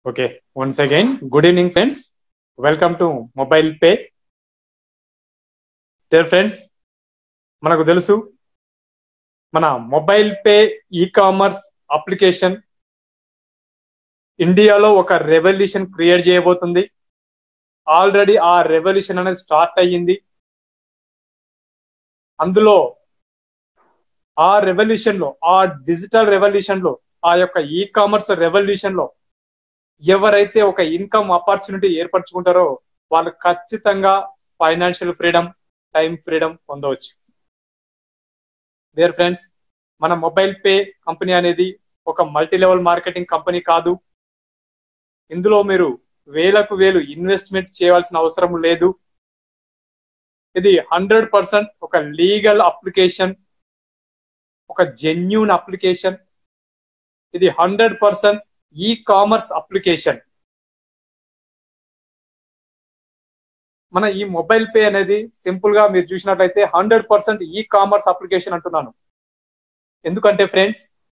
Okay, once again, good evening, friends. Welcome to Mobile Pay. Dear friends, మనకు తెలుసు మన mobile pay e commerce application ఇండియాలో ఒక revolution create చేయబోతుంది already ఆ రెవల్యూషన్ అనేది స్టార్ట్ అయ్యింది అందులో ఆ రెవల్యూషన్ లో ఆ డిజిటల్ రెవల్యూషన్ లో ఆ యొక్క ఈ కామర్స్ రెవల్యూషన్ లో ఎవరైతే ఒక ఇన్కమ్ ఆపర్చునిటీ ఏర్పరచుకుంటారో వాళ్ళు ఖచ్చితంగా ఫైనాన్షియల్ ఫ్రీడమ్ టైం ఫ్రీడమ్ పొందవచ్చు దేర్ ఫ్రెండ్స్ మన మొబైల్ పే కంపెనీ అనేది ఒక మల్టీ లెవెల్ మార్కెటింగ్ కంపెనీ కాదు ఇందులో మీరు వేలకు వేలు ఇన్వెస్ట్మెంట్ చేయాల్సిన అవసరం లేదు ఇది హండ్రెడ్ పర్సెంట్ ఒక లీగల్ అప్లికేషన్ ఒక జెన్యున్ అప్లికేషన్ ఇది hundred percent e commerce application మన ఈ మొబైల్ పే అనేది సింపుల్ గా మీరు చూసినట్లయితే hundred percent e commerce application అంటున్నాను ఎందుకంటే ఫ్రెండ్స్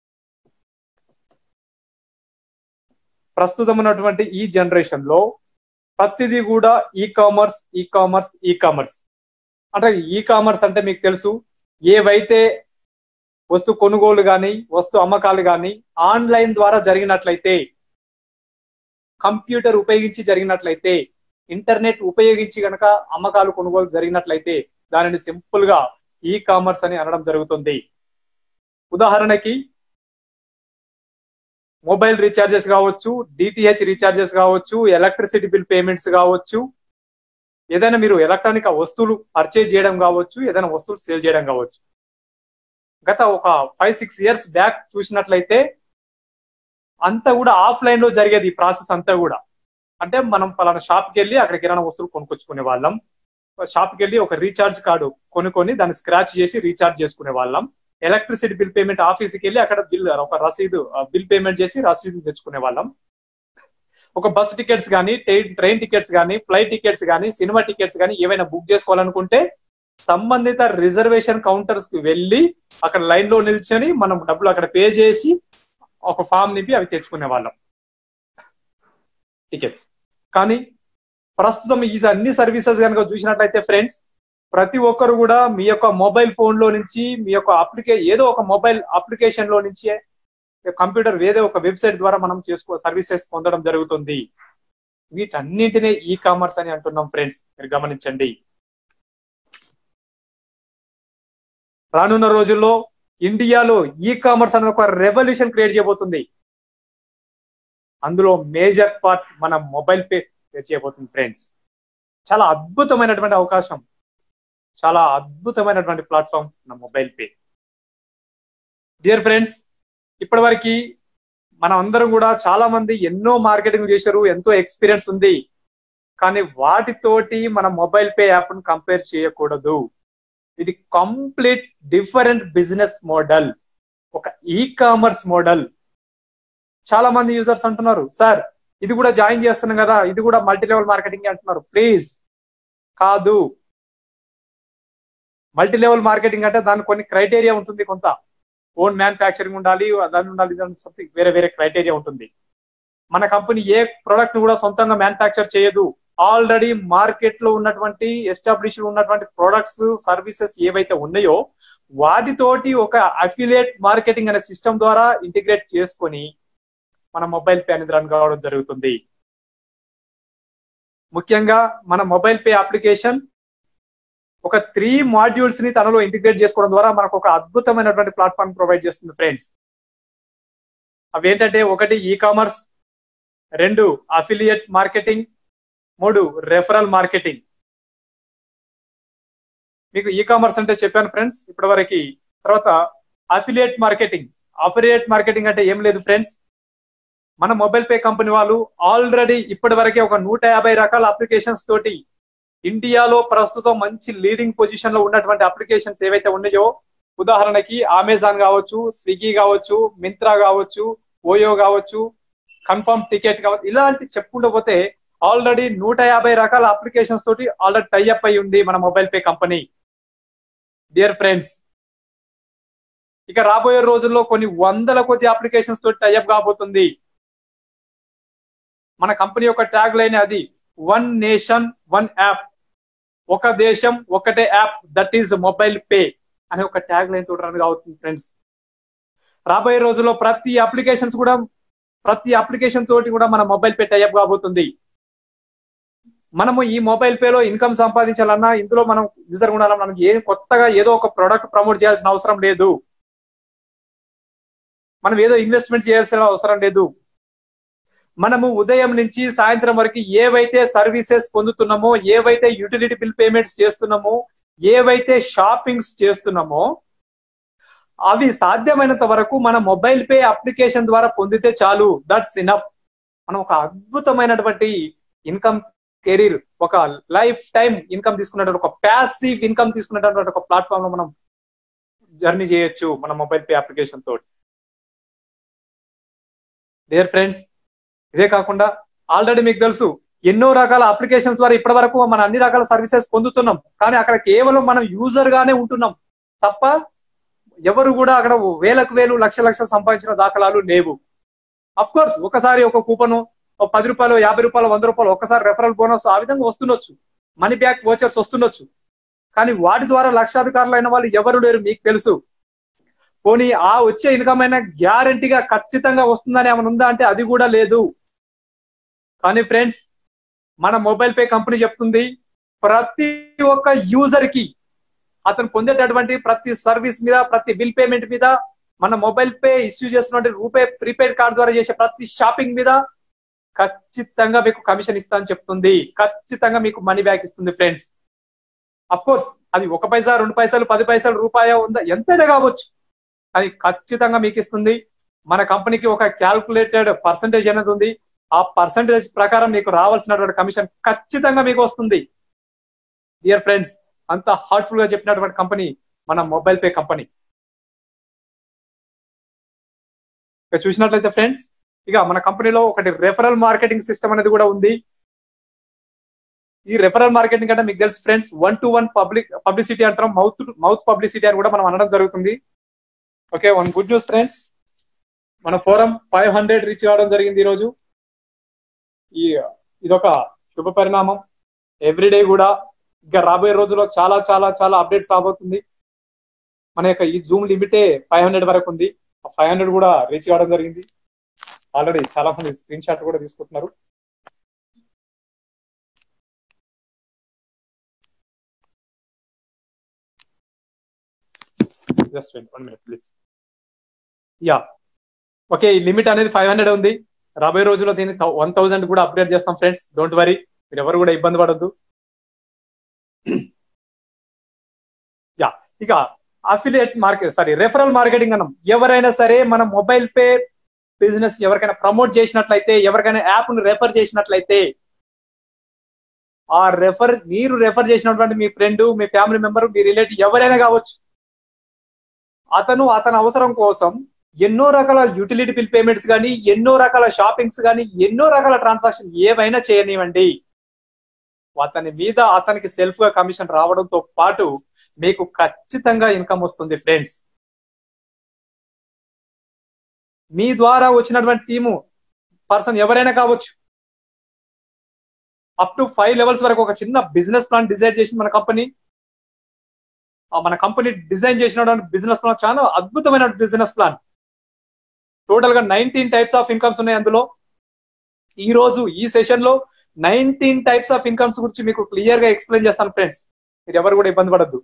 ప్రస్తుతం ఉన్నటువంటి ఈ జనరేషన్ లో ప్రతిదీ కూడా e commerce e commerce e commerce అంటే ఈ కామర్స్ అంటే మీకు తెలుసు ఏవైతే వస్తు కొనుగోలు కానీ వస్తు అమ్మకాలు కానీ ఆన్లైన్ ద్వారా జరిగినట్లయితే కంప్యూటర్ ఉపయోగించి జరిగినట్లయితే ఇంటర్నెట్ ఉపయోగించి గనక అమ్మకాలు కొనుగోలు జరిగినట్లయితే దానిని సింపుల్ గా ఈ కామర్స్ అని అనడం జరుగుతుంది ఉదాహరణకి మొబైల్ రీఛార్జెస్ కావచ్చు డిటిహెచ్ రీఛార్జెస్ కావచ్చు ఎలక్ట్రిసిటీ బిల్ పేమెంట్స్ కావచ్చు ఏదైనా మీరు ఎలక్ట్రానిక్ వస్తువులు పర్చేజ్ చేయడం కావచ్చు ఏదైనా వస్తువులు సేల్ చేయడం కావచ్చు గత ఒక ఫైవ్ సిక్స్ ఇయర్స్ బ్యాక్ చూసినట్లయితే అంతా కూడా ఆఫ్లైన్ లో జరిగేది ఈ ప్రాసెస్ అంతా కూడా అంటే మనం పలానా షాప్కి వెళ్ళి అక్కడ కిరాణా వస్తువులు కొనుక్కొచ్చుకునే వాళ్ళం షాప్కి వెళ్ళి ఒక రీఛార్జ్ కార్డు కొనుక్కొని దాన్ని స్క్రాచ్ చేసి రీఛార్జ్ చేసుకునే వాళ్ళం ఎలక్ట్రిసిటీ బిల్ పేమెంట్ ఆఫీస్కి వెళ్ళి అక్కడ బిల్ ఒక రసీదు బిల్ పేమెంట్ చేసి రసీదు తెచ్చుకునే వాళ్ళం ఒక బస్ టికెట్స్ కానీ ట్రైన్ టికెట్స్ కానీ ఫ్లైట్ టికెట్స్ కానీ సినిమా టికెట్స్ కానీ ఏవైనా బుక్ చేసుకోవాలనుకుంటే సంబంధిత రిజర్వేషన్ కౌంటర్స్ కి వెళ్ళి అక్కడ లైన్ లో నిల్చొని మనం డబ్బులు అక్కడ పే చేసి ఒక ఫామ్ నింపి అవి తెచ్చుకునే వాళ్ళం టికెట్స్ కానీ ప్రస్తుతం ఈ అన్ని సర్వీసెస్ కనుక చూసినట్లయితే ఫ్రెండ్స్ ప్రతి ఒక్కరు కూడా మీ యొక్క మొబైల్ ఫోన్ లో నుంచి మీ యొక్క అప్లికే ఏదో ఒక మొబైల్ అప్లికేషన్ లో నుంచి కంప్యూటర్ ఏదో ఒక వెబ్సైట్ ద్వారా మనం చేసుకో సర్వీసెస్ పొందడం జరుగుతుంది వీటన్నింటినీ ఈ కామర్స్ అని అంటున్నాం ఫ్రెండ్స్ మీరు గమనించండి రానున్న రోజుల్లో ఇండియాలో ఈ కామర్స్ అనేది ఒక రెవల్యూషన్ క్రియేట్ చేయబోతుంది అందులో మేజర్ పార్ట్ మన మొబైల్ పే చేయబోతుంది ఫ్రెండ్స్ చాలా అద్భుతమైనటువంటి అవకాశం చాలా అద్భుతమైనటువంటి ప్లాట్ఫామ్ మన మొబైల్ పే డియర్ ఫ్రెండ్స్ ఇప్పటి వరకు మనం అందరం కూడా చాలా మంది ఎన్నో మార్కెటింగ్ చేశారు ఎంతో ఎక్స్పీరియన్స్ ఉంది కానీ వాటితోటి మన మొబైల్ పే యాప్ను కంపేర్ చేయకూడదు ఇది కంప్లీట్ డిఫరెంట్ బిజినెస్ మోడల్ ఒక ఈ కామర్స్ మోడల్ చాలా మంది యూజర్స్ అంటున్నారు సార్ ఇది కూడా జాయిన్ చేస్తున్నాం కదా ఇది కూడా మల్టీ లెవెల్ మార్కెటింగ్ అంటున్నారు ప్లీజ్ కాదు మల్టీ లెవెల్ మార్కెటింగ్ అంటే దాని కొన్ని క్రైటీరియా ఉంటుంది కొంత ఓన్ మ్యానుఫ్యాక్చరింగ్ ఉండాలి దాని ఉండాలి సంథింగ్ వేరే వేరే క్రైటీరియా ఉంటుంది మన కంపెనీ ఏ ప్రొడక్ట్ కూడా సొంతంగా మ్యానుఫ్యాక్చర్ చేయదు ఆల్రెడీ మార్కెట్ లో ఉన్నటువంటి ఎస్టాబ్లిష్ ఉన్నటువంటి ప్రొడక్ట్స్ సర్వీసెస్ ఏవైతే ఉన్నాయో వాటితోటి ఒక అఫిలియేట్ మార్కెటింగ్ అనే సిస్టమ్ ద్వారా ఇంటిగ్రేట్ చేసుకొని మన మొబైల్ పే అనేది రన్ కావడం జరుగుతుంది ముఖ్యంగా మన మొబైల్ పే అప్లికేషన్ ఒక త్రీ మాడ్యూల్స్ ని తనలో ఇంటిగ్రేట్ చేసుకోవడం ద్వారా మనకు ఒక అద్భుతమైనటువంటి ప్లాట్ఫామ్ ప్రొవైడ్ చేస్తుంది ఫ్రెండ్స్ అవి ఏంటంటే ఒకటి ఈ కామర్స్ రెండు అఫిలియేట్ మార్కెటింగ్ మూడు రెఫరల్ మార్కెటింగ్ మీకు ఈ కామర్స్ అంటే చెప్పాను ఫ్రెండ్స్ ఇప్పటి వరకు తర్వాత అఫిలియేట్ మార్కెటింగ్ అఫిలియేట్ మార్కెటింగ్ అంటే ఏం లేదు ఫ్రెండ్స్ మన మొబైల్ పే కంపెనీ వాళ్ళు ఆల్రెడీ ఇప్పటి వరకే ఒక నూట యాభై రకాల అప్లికేషన్స్ తోటి ఇండియాలో ప్రస్తుతం మంచి లీడింగ్ పొజిషన్ లో ఉన్నటువంటి అప్లికేషన్స్ ఏవైతే ఉన్నాయో ఉదాహరణకి అమెజాన్ కావచ్చు స్విగ్గీ కావచ్చు మింత్రా కావచ్చు ఓయో కావచ్చు కన్ఫర్మ్ టికెట్ కావచ్చు ఇలాంటి చెప్పుకుంటూ పోతే ఆల్రెడీ నూట యాభై రకాల అప్లికేషన్స్ తోటి ఆల్రెడీ టైఅప్ అయి ఉంది మన mobile pay company dear friends ఇక రాబోయే రోజుల్లో కొన్ని వందల కొద్ది అప్లికేషన్స్ తోటి టైఅప్ కాబోతుంది మన కంపెనీ యొక్క ట్యాగ్ లైన్ అది వన్ నేషన్ వన్ యాప్ ఒక దేశం ఒకటే app that is mobile pay అనే ఒక ట్యాగ్ లైన్ తోటి రన్ అవుతుంది ఫ్రెండ్స్ రాబోయే రోజుల్లో ప్రతి అప్లికేషన్స్ కూడా ప్రతి అప్లికేషన్ తోటి కూడా మన మొబైల్ పే టైప్ కాబోతుంది మనము ఈ మొబైల్ పేలో ఇన్కమ్ సంపాదించాలన్నా ఇందులో మనం యూజర్ ఉండాలన్నా మనకి ఏ కొత్తగా ఏదో ఒక ప్రోడక్ట్ ప్రమోట్ చేయాల్సిన అవసరం లేదు మనం ఏదో ఇన్వెస్ట్మెంట్ చేయాల్సిన అవసరం లేదు మనము ఉదయం నుంచి సాయంత్రం వరకు ఏవైతే సర్వీసెస్ పొందుతున్నామో ఏవైతే యూటిలిటీ బిల్ పేమెంట్స్ చేస్తున్నామో ఏవైతే షాపింగ్స్ చేస్తున్నామో అవి సాధ్యమైనంత వరకు మన మొబైల్ పే అప్లికేషన్ ద్వారా పొందితే చాలు దట్స్ ఇనఫ్ మనం ఒక అద్భుతమైనటువంటి ఇన్కమ్ కెరీర్ ఒక లైఫ్ టైం ఇన్కమ్ తీసుకున్నటువంటి ఒక ప్యాసివ్ ఇన్కమ్ తీసుకున్నటువంటి ఒక ప్లాట్ఫామ్ లో మనం జర్నీ చేయొచ్చు మన మొబైల్ పే అప్లికేషన్ తోటి డియర్ ఫ్రెండ్స్ ఇదే కాకుండా ఆల్రెడీ మీకు తెలుసు ఎన్నో రకాల అప్లికేషన్స్ ద్వారా ఇప్పటి వరకు మన అన్ని రకాల సర్వీసెస్ పొందుతున్నాం కానీ అక్కడ కేవలం మనం యూజర్ గానే ఉంటున్నాం తప్ప ఎవరు కూడా అక్కడ వేలకు వేలు లక్ష లక్షలు సంపాదించిన దాఖలాలు లేవు అఫ్ కోర్స్ ఒకసారి ఒక కూపన్ పది రూపాయలు యాభై రూపాయలు వంద రూపాయలు ఒకసారి రెఫరల్ బోనస్ ఆ విధంగా వస్తుండొచ్చు మనీ బ్యాక్ వోచర్స్ వస్తుండొచ్చు కానీ వాటి ద్వారా లక్షాధికారులు అయిన వాళ్ళు ఎవరు లేరు మీకు తెలుసు పోనీ ఆ వచ్చే ఇన్కమ్ అయినా గ్యారంటీగా ఖచ్చితంగా వస్తుందని ఏమైనా ఉందా అంటే అది కూడా లేదు కానీ ఫ్రెండ్స్ మన మొబైల్ పే కంపెనీ చెప్తుంది ప్రతి ఒక్క యూజర్ కి అతను పొందేటటువంటి ప్రతి సర్వీస్ మీద ప్రతి బిల్ పేమెంట్ మీద మన మొబైల్ పే ఇష్యూ చేస్తున్నటువంటి రూపే ప్రీపెయిడ్ కార్డ్ ద్వారా చేసే ప్రతి షాపింగ్ మీద ఖచ్చితంగా మీకు కమిషన్ ఇస్తా అని చెప్తుంది ఖచ్చితంగా మీకు మనీ బ్యాక్ ఇస్తుంది ఫ్రెండ్స్ అఫ్ కోర్స్ అది ఒక పైసా రెండు పైసలు పది పైసలు రూపాయ ఉందా ఎంతైనా కావచ్చు అది ఖచ్చితంగా మీకు ఇస్తుంది మన కంపెనీకి ఒక క్యాల్కులేటెడ్ పర్సంటేజ్ అనేది ఉంది ఆ పర్సంటేజ్ ప్రకారం మీకు రావాల్సినటువంటి కమిషన్ ఖచ్చితంగా మీకు వస్తుంది డియర్ ఫ్రెండ్స్ అంత హార్ట్ఫుల్ గా చెప్పినటువంటి కంపెనీ మన మొబైల్ పే కంపెనీ ఇక చూసినట్లయితే ఫ్రెండ్స్ ఇక మన కంపెనీలో ఒకటి రెఫరల్ మార్కెటింగ్ సిస్టమ్ అనేది కూడా ఉంది ఈ రెఫరల్ మార్కెటింగ్ అంటే మీకు తెలుసు friends one to one public publicity అంటాం మౌత్ మౌత్ పబ్లిసిటీ అని కూడా మనం అనడం జరుగుతుంది okay one good news friends మన ఫోరం ఫైవ్ హండ్రెడ్ రీచ్ కావడం జరిగింది ఈరోజు ఈ ఇదొక శుభ పరిణామం ఎవ్రీడే కూడా ఇంకా రాబోయే రోజుల్లో చాలా చాలా చాలా అప్డేట్స్ రాబోతుంది మన యొక్క ఈ జూమ్ లిమిటే ఫైవ్ హండ్రెడ్ వరకు ఉంది ఫైవ్ హండ్రెడ్ కూడా రీచ్ కావడం జరిగింది ఆల్రెడీ చాలా మంది స్క్రీన్ షాట్ కూడా తీసుకుంటున్నారు just one minute please yeah okay ఈ లిమిట్ అనేది ఫైవ్ హండ్రెడ్ ఉంది రాబోయే రోజుల్లో దీన్ని వన్ థౌసండ్ కూడా అప్డేట్ చేస్తాం ఫ్రెండ్స్ డోంట్ వరీ మీరు ఎవరు కూడా ఇబ్బంది పడద్దు యా ఇక affiliate market sorry referral marketing అన్నాం ఎవరైనా సరే మన మొబైల్ పే బిజినెస్ ఎవరికైనా ప్రమోట్ చేసినట్లయితే ఎవరికైనా యాప్ ను రెఫర్ చేసినట్లయితే ఆ రెఫర్ మీరు రెఫర్ చేసినటువంటి మీ ఫ్రెండ్ మీ ఫ్యామిలీ మెంబర్ మీ రిలేటివ్ ఎవరైనా కావచ్చు అతను అతని అవసరం కోసం ఎన్నో రకాల యూటిలిటీ బిల్ పేమెంట్స్ కానీ ఎన్నో రకాల షాపింగ్స్ కానీ ఎన్నో రకాల ట్రాన్సాక్షన్ ఏవైనా చేయనివ్వండి అతని మీద అతనికి సెల్ఫ్ గా కమిషన్ రావడంతో పాటు మీకు ఖచ్చితంగా ఇన్కమ్ వస్తుంది ఫ్రెండ్స్ మీ ద్వారా వచ్చినటువంటి టీము పర్సన్ ఎవరైనా కావచ్చు అప్ టు ఫైవ్ లెవెల్స్ వరకు ఒక చిన్న బిజినెస్ ప్లాన్ డిజైన్ చేసింది మన కంపెనీ మన కంపెనీ డిజైన్ చేసినటువంటి బిజినెస్ ప్లాన్ చాలా అద్భుతమైన బిజినెస్ ప్లాన్ టోటల్ గా నైన్టీన్ టైప్స్ ఆఫ్ ఇన్కమ్స్ ఉన్నాయి అందులో ఈ రోజు ఈ సెషన్ లో నైన్టీన్ టైప్స్ ఆఫ్ ఇన్కమ్స్ గురించి మీకు క్లియర్ గా ఎక్స్ప్లెయిన్ చేస్తాను ఫ్రెండ్స్ మీరు ఎవరు కూడా ఇబ్బంది పడద్దు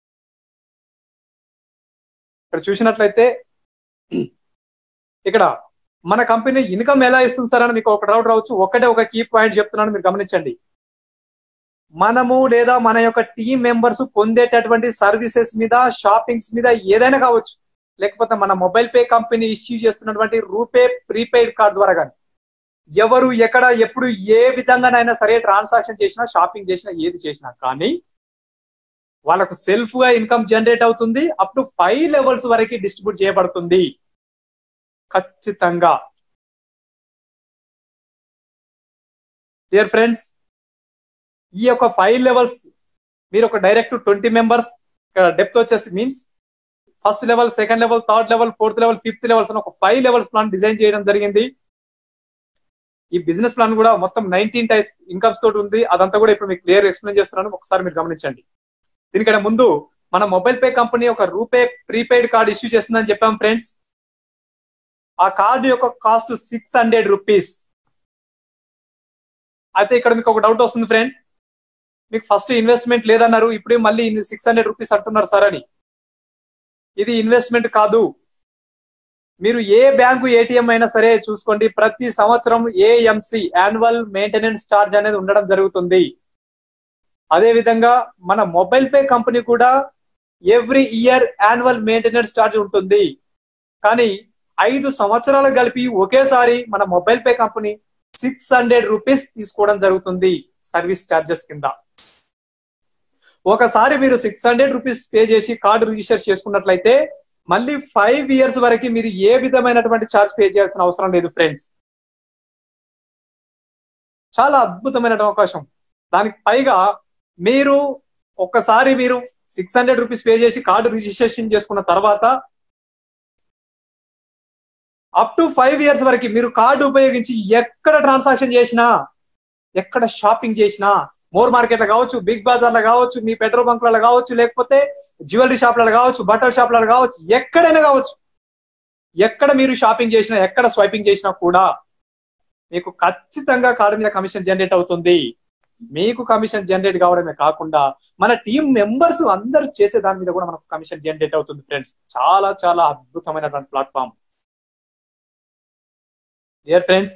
ఇక్కడ చూసినట్లయితే ఇక్కడ మన కంపెనీ ఇన్కమ్ ఎలా ఇస్తుంది సార్ అని మీకు ఒక డౌట్ రావచ్చు ఒకటే ఒక కీ పాయింట్ చెప్తున్నాను మీరు గమనించండి మనము లేదా మన యొక్క టీం మెంబర్స్ పొందేటటువంటి సర్వీసెస్ మీద షాపింగ్స్ మీద ఏదైనా కావచ్చు లేకపోతే మన మొబైల్ పే కంపెనీ ఇష్యూ చేస్తున్నటువంటి రూపే ప్రీపెయిడ్ కార్డ్ ద్వారా కానీ ఎవరు ఎక్కడ ఎప్పుడు ఏ విధంగానైనా సరే ట్రాన్సాక్షన్ చేసినా షాపింగ్ చేసినా ఏది చేసినా కానీ వాళ్ళకు సెల్ఫ్ గా ఇన్కమ్ జనరేట్ అవుతుంది అప్ టు ఫైవ్ లెవెల్స్ వరకు డిస్ట్రిబ్యూట్ చేయబడుతుంది ఖచ్చితంగా డియర్ ఫ్రెండ్స్ ఈ యొక్క ఫైవ్ లెవెల్స్ మీరు ఒక డైరెక్ట్ ట్వంటీ మెంబర్స్ డెప్త్ వచ్చేసి means first level second level third level fourth level fifth levels అని ఒక ఫైవ్ లెవెల్స్ ప్లాన్ డిజైన్ చేయడం జరిగింది ఈ బిజినెస్ ప్లాన్ కూడా మొత్తం నైన్టీన్ టైప్స్ ఇన్కమ్స్ తోటి ఉంది అదంతా కూడా ఇప్పుడు మీకు క్లియర్ ఎక్స్ప్లెయిన్ చేస్తున్నాను ఒకసారి మీరు గమనించండి దీనికంటే ముందు మన మొబైల్ పే కంపెనీ ఒక రూపే ప్రీపెయిడ్ కార్డ్ ఇష్యూ చేస్తుందని చెప్పాం ఫ్రెండ్స్ ఆ కార్డు యొక్క కాస్ట్ సిక్స్ హండ్రెడ్ రూపీస్ అయితే ఇక్కడ మీకు ఒక డౌట్ వస్తుంది ఫ్రెండ్ మీకు ఫస్ట్ ఇన్వెస్ట్మెంట్ లేదన్నారు ఇప్పుడే మళ్ళీ సిక్స్ హండ్రెడ్ రూపీస్ అంటున్నారు సార్ అని ఇది ఇన్వెస్ట్మెంట్ కాదు మీరు ఏ బ్యాంకు ఏటీఎం అయినా సరే చూసుకోండి ప్రతి సంవత్సరం ఏఎంసి యాన్యువల్ మెయింటెనెన్స్ ఛార్జ్ అనేది ఉండడం జరుగుతుంది అదే విధంగా మన మొబైల్ పే కంపెనీ కూడా every year annual maintenance charge ఉంటుంది కానీ ఐదు సంవత్సరాలు కలిపి ఒకేసారి మన mobile pay company six hundred rupees తీసుకోవడం జరుగుతుంది సర్వీస్ ఛార్జెస్ కింద ఒకసారి మీరు సిక్స్ హండ్రెడ్ రూపీస్ పే చేసి కార్డు రిజిస్టర్ చేసుకున్నట్లయితే మళ్ళీ ఫైవ్ ఇయర్స్ వరకు మీరు ఏ విధమైనటువంటి ఛార్జ్ పే చేయాల్సిన అవసరం లేదు ఫ్రెండ్స్ చాలా అద్భుతమైన అవకాశం దానికి పైగా మీరు ఒక్కసారి మీరు సిక్స్ హండ్రెడ్ రూపీస్ పే చేసి కార్డు రిజిస్ట్రేషన్ చేసుకున్న తర్వాత అప్ టు ఫైవ్ ఇయర్స్ వరకు మీరు కార్డు ఉపయోగించి ఎక్కడ ట్రాన్సాక్షన్ చేసినా ఎక్కడ షాపింగ్ చేసినా మోర్ మార్కెట్లో కావచ్చు బిగ్ బజార్లో కావచ్చు మీ పెట్రోల్ బంక్లలో కావచ్చు లేకపోతే జ్యువెలరీ షాప్లలో కావచ్చు బట్టల షాప్లలో కావచ్చు ఎక్కడైనా కావచ్చు ఎక్కడ మీరు షాపింగ్ చేసినా ఎక్కడ స్వైపింగ్ చేసినా కూడా మీకు ఖచ్చితంగా కార్డు మీద కమిషన్ జనరేట్ అవుతుంది మీకు కమిషన్ జనరేట్ కావడమే కాకుండా మన టీం మెంబర్స్ అందరూ చేసే దాని మీద కూడా మనకు కమిషన్ జనరేట్ అవుతుంది ఫ్రెండ్స్ చాలా చాలా అద్భుతమైనటువంటి ప్లాట్ఫామ్ డియర్ ఫ్రెండ్స్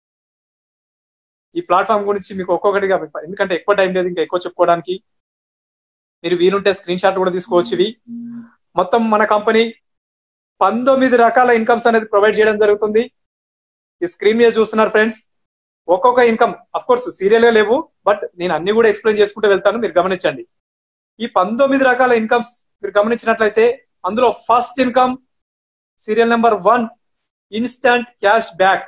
ఈ ప్లాట్ఫామ్ గురించి మీకు ఒక్కొక్కటిగా ఎందుకంటే ఎక్కువ టైం లేదు ఇంకా ఎక్కువ చెప్పుకోవడానికి మీరు వీలుంటే స్క్రీన్ షాట్ కూడా తీసుకోవచ్చు ఇవి మొత్తం మన కంపెనీ పంతొమ్మిది రకాల ఇన్కమ్స్ అనేది ప్రొవైడ్ చేయడం జరుగుతుంది ఈ స్క్రీన్ మీద చూస్తున్నారు ఫ్రెండ్స్ ఒక్కొక్క ఇన్కమ్ అఫ్ కోర్స్ సీరియల్ లేవు బట్ నేను అన్ని కూడా ఎక్స్ప్లెయిన్ చేసుకుంటూ వెళ్తాను మీరు గమనించండి ఈ పంతొమ్మిది రకాల ఇన్కమ్స్ మీరు గమనించినట్లయితే అందులో first income serial number one instant cash back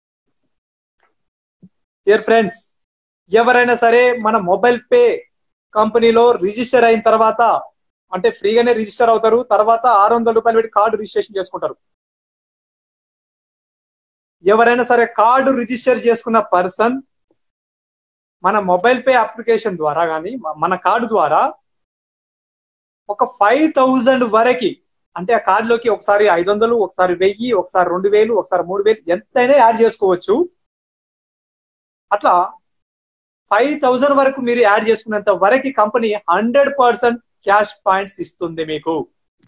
dear friends ఎవరైనా సరే మన మొబైల్ పే కంపెనీలో రిజిస్టర్ అయిన తర్వాత అంటే ఫ్రీగానే రిజిస్టర్ అవుతారు తర్వాత ఆరు వందల రూపాయలు పెట్టి కార్డు రిజిస్ట్రేషన్ చేసుకుంటారు ఎవరైనా సరే కార్డు రిజిస్టర్ చేసుకున్న పర్సన్ మన మొబైల్ పే అప్లికేషన్ ద్వారా కానీ మన కార్డు ద్వారా ఒక ఫైవ్ థౌజండ్ వరకు అంటే ఆ కార్డులోకి ఒకసారి ఐదు వందలు ఒకసారి వెయ్యి ఒకసారి రెండు వేలు ఒకసారి మూడు వేలు ఎంతైనా యాడ్ చేసుకోవచ్చు అట్లా ఫైవ్ థౌజండ్ వరకు మీరు యాడ్ చేసుకున్నంత వరకు company hundred percent cash points ఇస్తుంది మీకు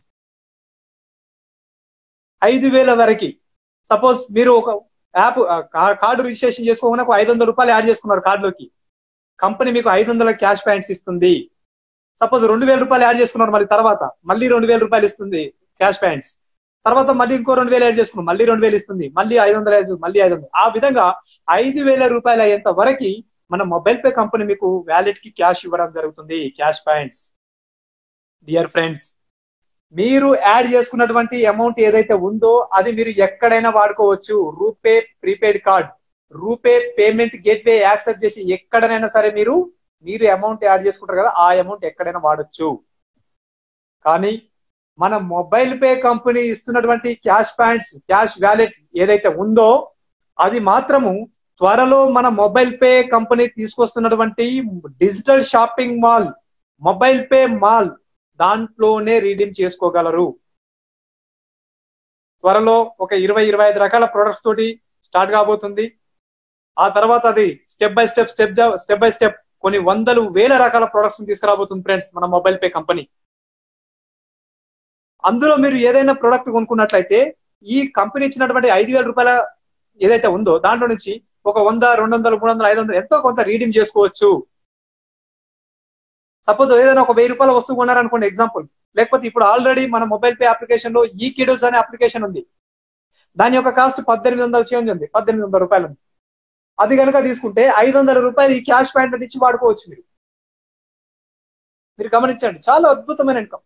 ఐదు వేల వరకు సపోజ్ మీరు ఒక యాప్ కార్డు రిజిస్ట్రేషన్ చేసుకోకుండా ఒక ఐదు వందల రూపాయలు యాడ్ చేసుకున్నారు కార్డులోకి కంపెనీ మీకు ఐదు వందల క్యాష్ పాయింట్స్ ఇస్తుంది సపోజ్ రెండు వేల రూపాయలు యాడ్ చేసుకున్నారు మళ్ళీ తర్వాత మళ్ళీ రెండు వేల రూపాయలు ఇస్తుంది క్యాష్ పాయింట్స్ తర్వాత మళ్ళీ ఇంకో రెండు వేలు యాడ్ చేసుకున్నాం మళ్ళీ రెండు వేలు ఇస్తుంది మళ్ళీ ఐదు వందలు మళ్ళీ ఐదు వందలు ఆ విధంగా ఐదు వేల రూపాయలు అయ్యేంత వరకు మన మొబైల్ పే కంపెనీ మీకు వ్యాలెట్ కి క్యాష్ ఇవ్వడం జరుగుతుంది క్యాష్ పాయింట్స్ డియర్ ఫ్రెండ్స్ మీరు యాడ్ చేసుకున్నటువంటి అమౌంట్ ఏదైతే ఉందో అది మీరు ఎక్కడైనా వాడుకోవచ్చు RuPay prepaid card RuPay payment gateway accept చేసి ఎక్కడనైనా సరే మీరు మీరు అమౌంట్ యాడ్ చేసుకుంటారు కదా ఆ అమౌంట్ ఎక్కడైనా వాడచ్చు కానీ మన మొబైల్ పే కంపెనీ ఇస్తున్నటువంటి క్యాష్ పాయింట్స్ క్యాష్ వ్యాలెట్ ఏదైతే ఉందో అది మాత్రము త్వరలో మన మొబైల్ పే కంపెనీ తీసుకొస్తున్నటువంటి digital shopping mall mobile pay mall దాంట్లోనే రీడీమ్ చేసుకోగలరు త్వరలో ఒక ఇరవై ఇరవై ఐదు రకాల ప్రొడక్ట్స్ తోటి స్టార్ట్ కాబోతుంది ఆ తర్వాత అది step by step step step by step కొన్ని వందలు వేల రకాల ప్రొడక్ట్స్ తీసుకురాబోతుంది ఫ్రెండ్స్ మన మొబైల్ పే కంపెనీ అందులో మీరు ఏదైనా ప్రొడక్ట్ కొనుక్కున్నట్లయితే ఈ కంపెనీ ఇచ్చినటువంటి ఐదు వేల రూపాయల ఏదైతే ఉందో దాంట్లో నుంచి ఒక వంద రెండు వందలు మూడు వందలు ఐదు వందలు ఎంతో కొంత రీడీమ్ చేసుకోవచ్చు సపోజ్ ఏదైనా ఒక వెయ్యి రూపాయల వస్తువు కొన్నారనుకోండి ఎగ్జాంపుల్ లేకపోతే ఇప్పుడు ఆల్రెడీ మన మొబైల్ పే అప్లికేషన్ లో ఈ కిడోస్ అనే అప్లికేషన్ ఉంది దాని యొక్క కాస్ట్ పద్దెనిమిది వందల చేంజ్ ఉంది పద్దెనిమిది వందల రూపాయలు ఉంది అది కనుక తీసుకుంటే ఐదు వందల రూపాయలు ఈ క్యాష్ పాయింట్ ఇచ్చి వాడుకోవచ్చు మీరు మీరు గమనించండి చాలా అద్భుతమైన ఇన్కమ్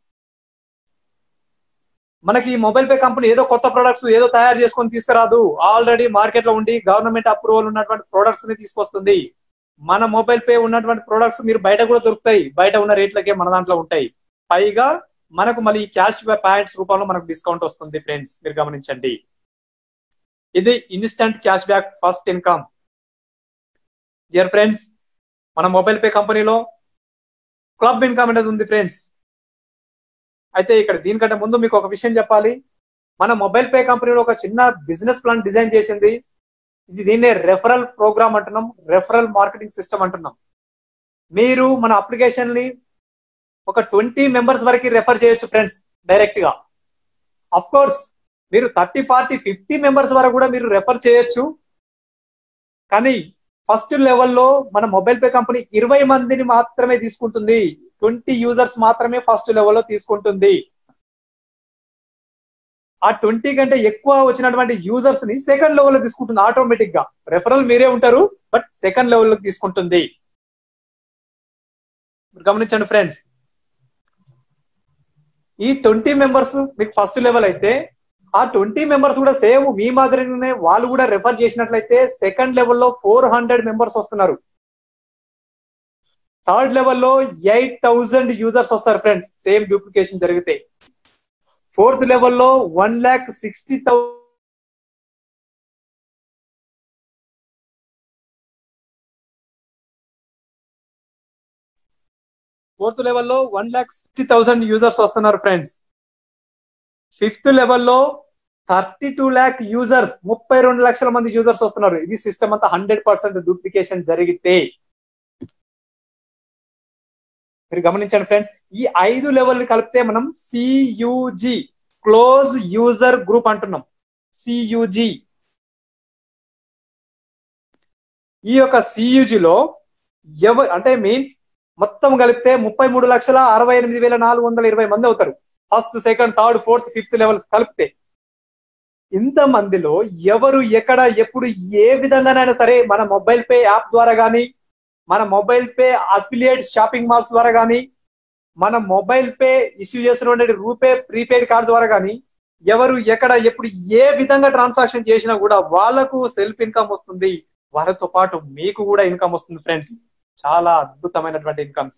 మనకి ఈ మొబైల్ పే కంపెనీ ఏదో కొత్త ప్రొడక్ట్స్ ఏదో తయారు చేసుకొని తీసుకురాదు ఆల్రెడీ మార్కెట్ లో ఉండి గవర్నమెంట్ అప్రూవల్ ఉన్నటువంటి ప్రొడక్ట్స్ ని తీసుకొస్తుంది మన మొబైల్ పే ఉన్నటువంటి ప్రొడక్ట్స్ మీరు బయట కూడా దొరుకుతాయి బయట ఉన్న రేట్లకే మన దాంట్లో ఉంటాయి పైగా మనకు మళ్ళీ క్యాష్ పాయింట్స్ రూపంలో మనకు డిస్కౌంట్ వస్తుంది ఫ్రెండ్స్ మీరు గమనించండి ఇది instant cash back first income dear friends మన మొబైల్ పే కంపెనీలో క్లబ్ ఇన్కమ్ అనేది ఉంది ఫ్రెండ్స్ అయితే ఇక్కడ దీనికంటే ముందు మీకు ఒక విషయం చెప్పాలి మన మొబైల్ పే కంపెనీలో ఒక చిన్న బిజినెస్ ప్లాన్ డిజైన్ చేసింది ఇది దీన్నే రెఫరల్ ప్రోగ్రామ్ అంటున్నాం రెఫరల్ మార్కెటింగ్ సిస్టమ్ అంటున్నాం మీరు మన అప్లికేషన్ ని ఒక ట్వంటీ మెంబర్స్ వరకు రెఫర్ చేయొచ్చు ఫ్రెండ్స్ డైరెక్ట్ గా అఫ్ కోర్స్ మీరు థర్టీ ఫార్టీ ఫిఫ్టీ మెంబర్స్ వరకు కూడా మీరు రెఫర్ చేయొచ్చు కానీ ఫస్ట్ లెవెల్లో మన మొబైల్ పే కంపెనీ ఇరవై మందిని మాత్రమే తీసుకుంటుంది ట్వంటీ యూజర్స్ మాత్రమే ఫస్ట్ లెవెల్లో తీసుకుంటుంది ఆ ట్వంటీ కంటే ఎక్కువ వచ్చినటువంటి యూజర్స్ ని సెకండ్ లెవెల్లో తీసుకుంటుంది ఆటోమేటిక్ గా రెఫరల్ మీరే ఉంటారు బట్ సెకండ్ లెవెల్లో తీసుకుంటుంది గమనించండి ఫ్రెండ్స్ ఈ ట్వంటీ మెంబర్స్ మీకు ఫస్ట్ లెవెల్ అయితే ఆ ట్వంటీ మెంబర్స్ కూడా సేమ్ మీ మాదిరిగానే వాళ్ళు కూడా రెఫర్ చేసినట్లయితే సెకండ్ లెవెల్లో ఫోర్ హండ్రెడ్ మెంబర్స్ వస్తున్నారు థర్డ్ లెవెల్లో ఎయిట్ థౌజండ్ యూజర్స్ వస్తారు ఫ్రెండ్స్ సేమ్ డూప్లికేషన్ జరిగితే ఫోర్త్ లెవెల్లో one lakh sixty thousand fourth లెవెల్లో one lakh sixty thousand users వస్తున్నారు ఫ్రెండ్స్ ఫిఫ్త్ లెవెల్లో థర్టీ టూ ల్యాక్ యూజర్స్ ముప్పై రెండు లక్షల మంది యూజర్స్ వస్తున్నారు ఇది సిస్టమ్ అంతా హండ్రెడ్ పర్సెంట్ డూప్లికేషన్ జరిగితే మీరు గమనించండి ఫ్రెండ్స్ ఈ ఐదు లెవెల్ కలిపితే మనం సియుజి క్లోజ్ యూజర్ గ్రూప్ అంటున్నాం సియుజి ఈ యొక్క సియుజిలో ఎవరు అంటే మీన్స్ మొత్తం కలిపితే ముప్పై మూడు లక్షల అరవై ఎనిమిది వేల నాలుగు వందల ఇరవై మంది అవుతారు first second third fourth fifth levels కలిపితే ఇంత మందిలో ఎవరు ఎక్కడ ఎప్పుడు ఏ విధంగానైనా సరే మన మొబైల్ పే యాప్ ద్వారా కానీ మన mobile pay affiliate shopping malls ద్వారా కానీ మన మొబైల్ పే ఇష్యూ చేస్తున్న రూపే ప్రీపెయిడ్ కార్డు ద్వారా కానీ ఎవరు ఎక్కడ ఎప్పుడు ఏ విధంగా ట్రాన్సాక్షన్ చేసినా కూడా వాళ్ళకు సెల్ఫ్ ఇన్కమ్ వస్తుంది వాళ్ళతో పాటు మీకు కూడా ఇన్కమ్ వస్తుంది ఫ్రెండ్స్ చాలా అద్భుతమైనటువంటి ఇన్కమ్స్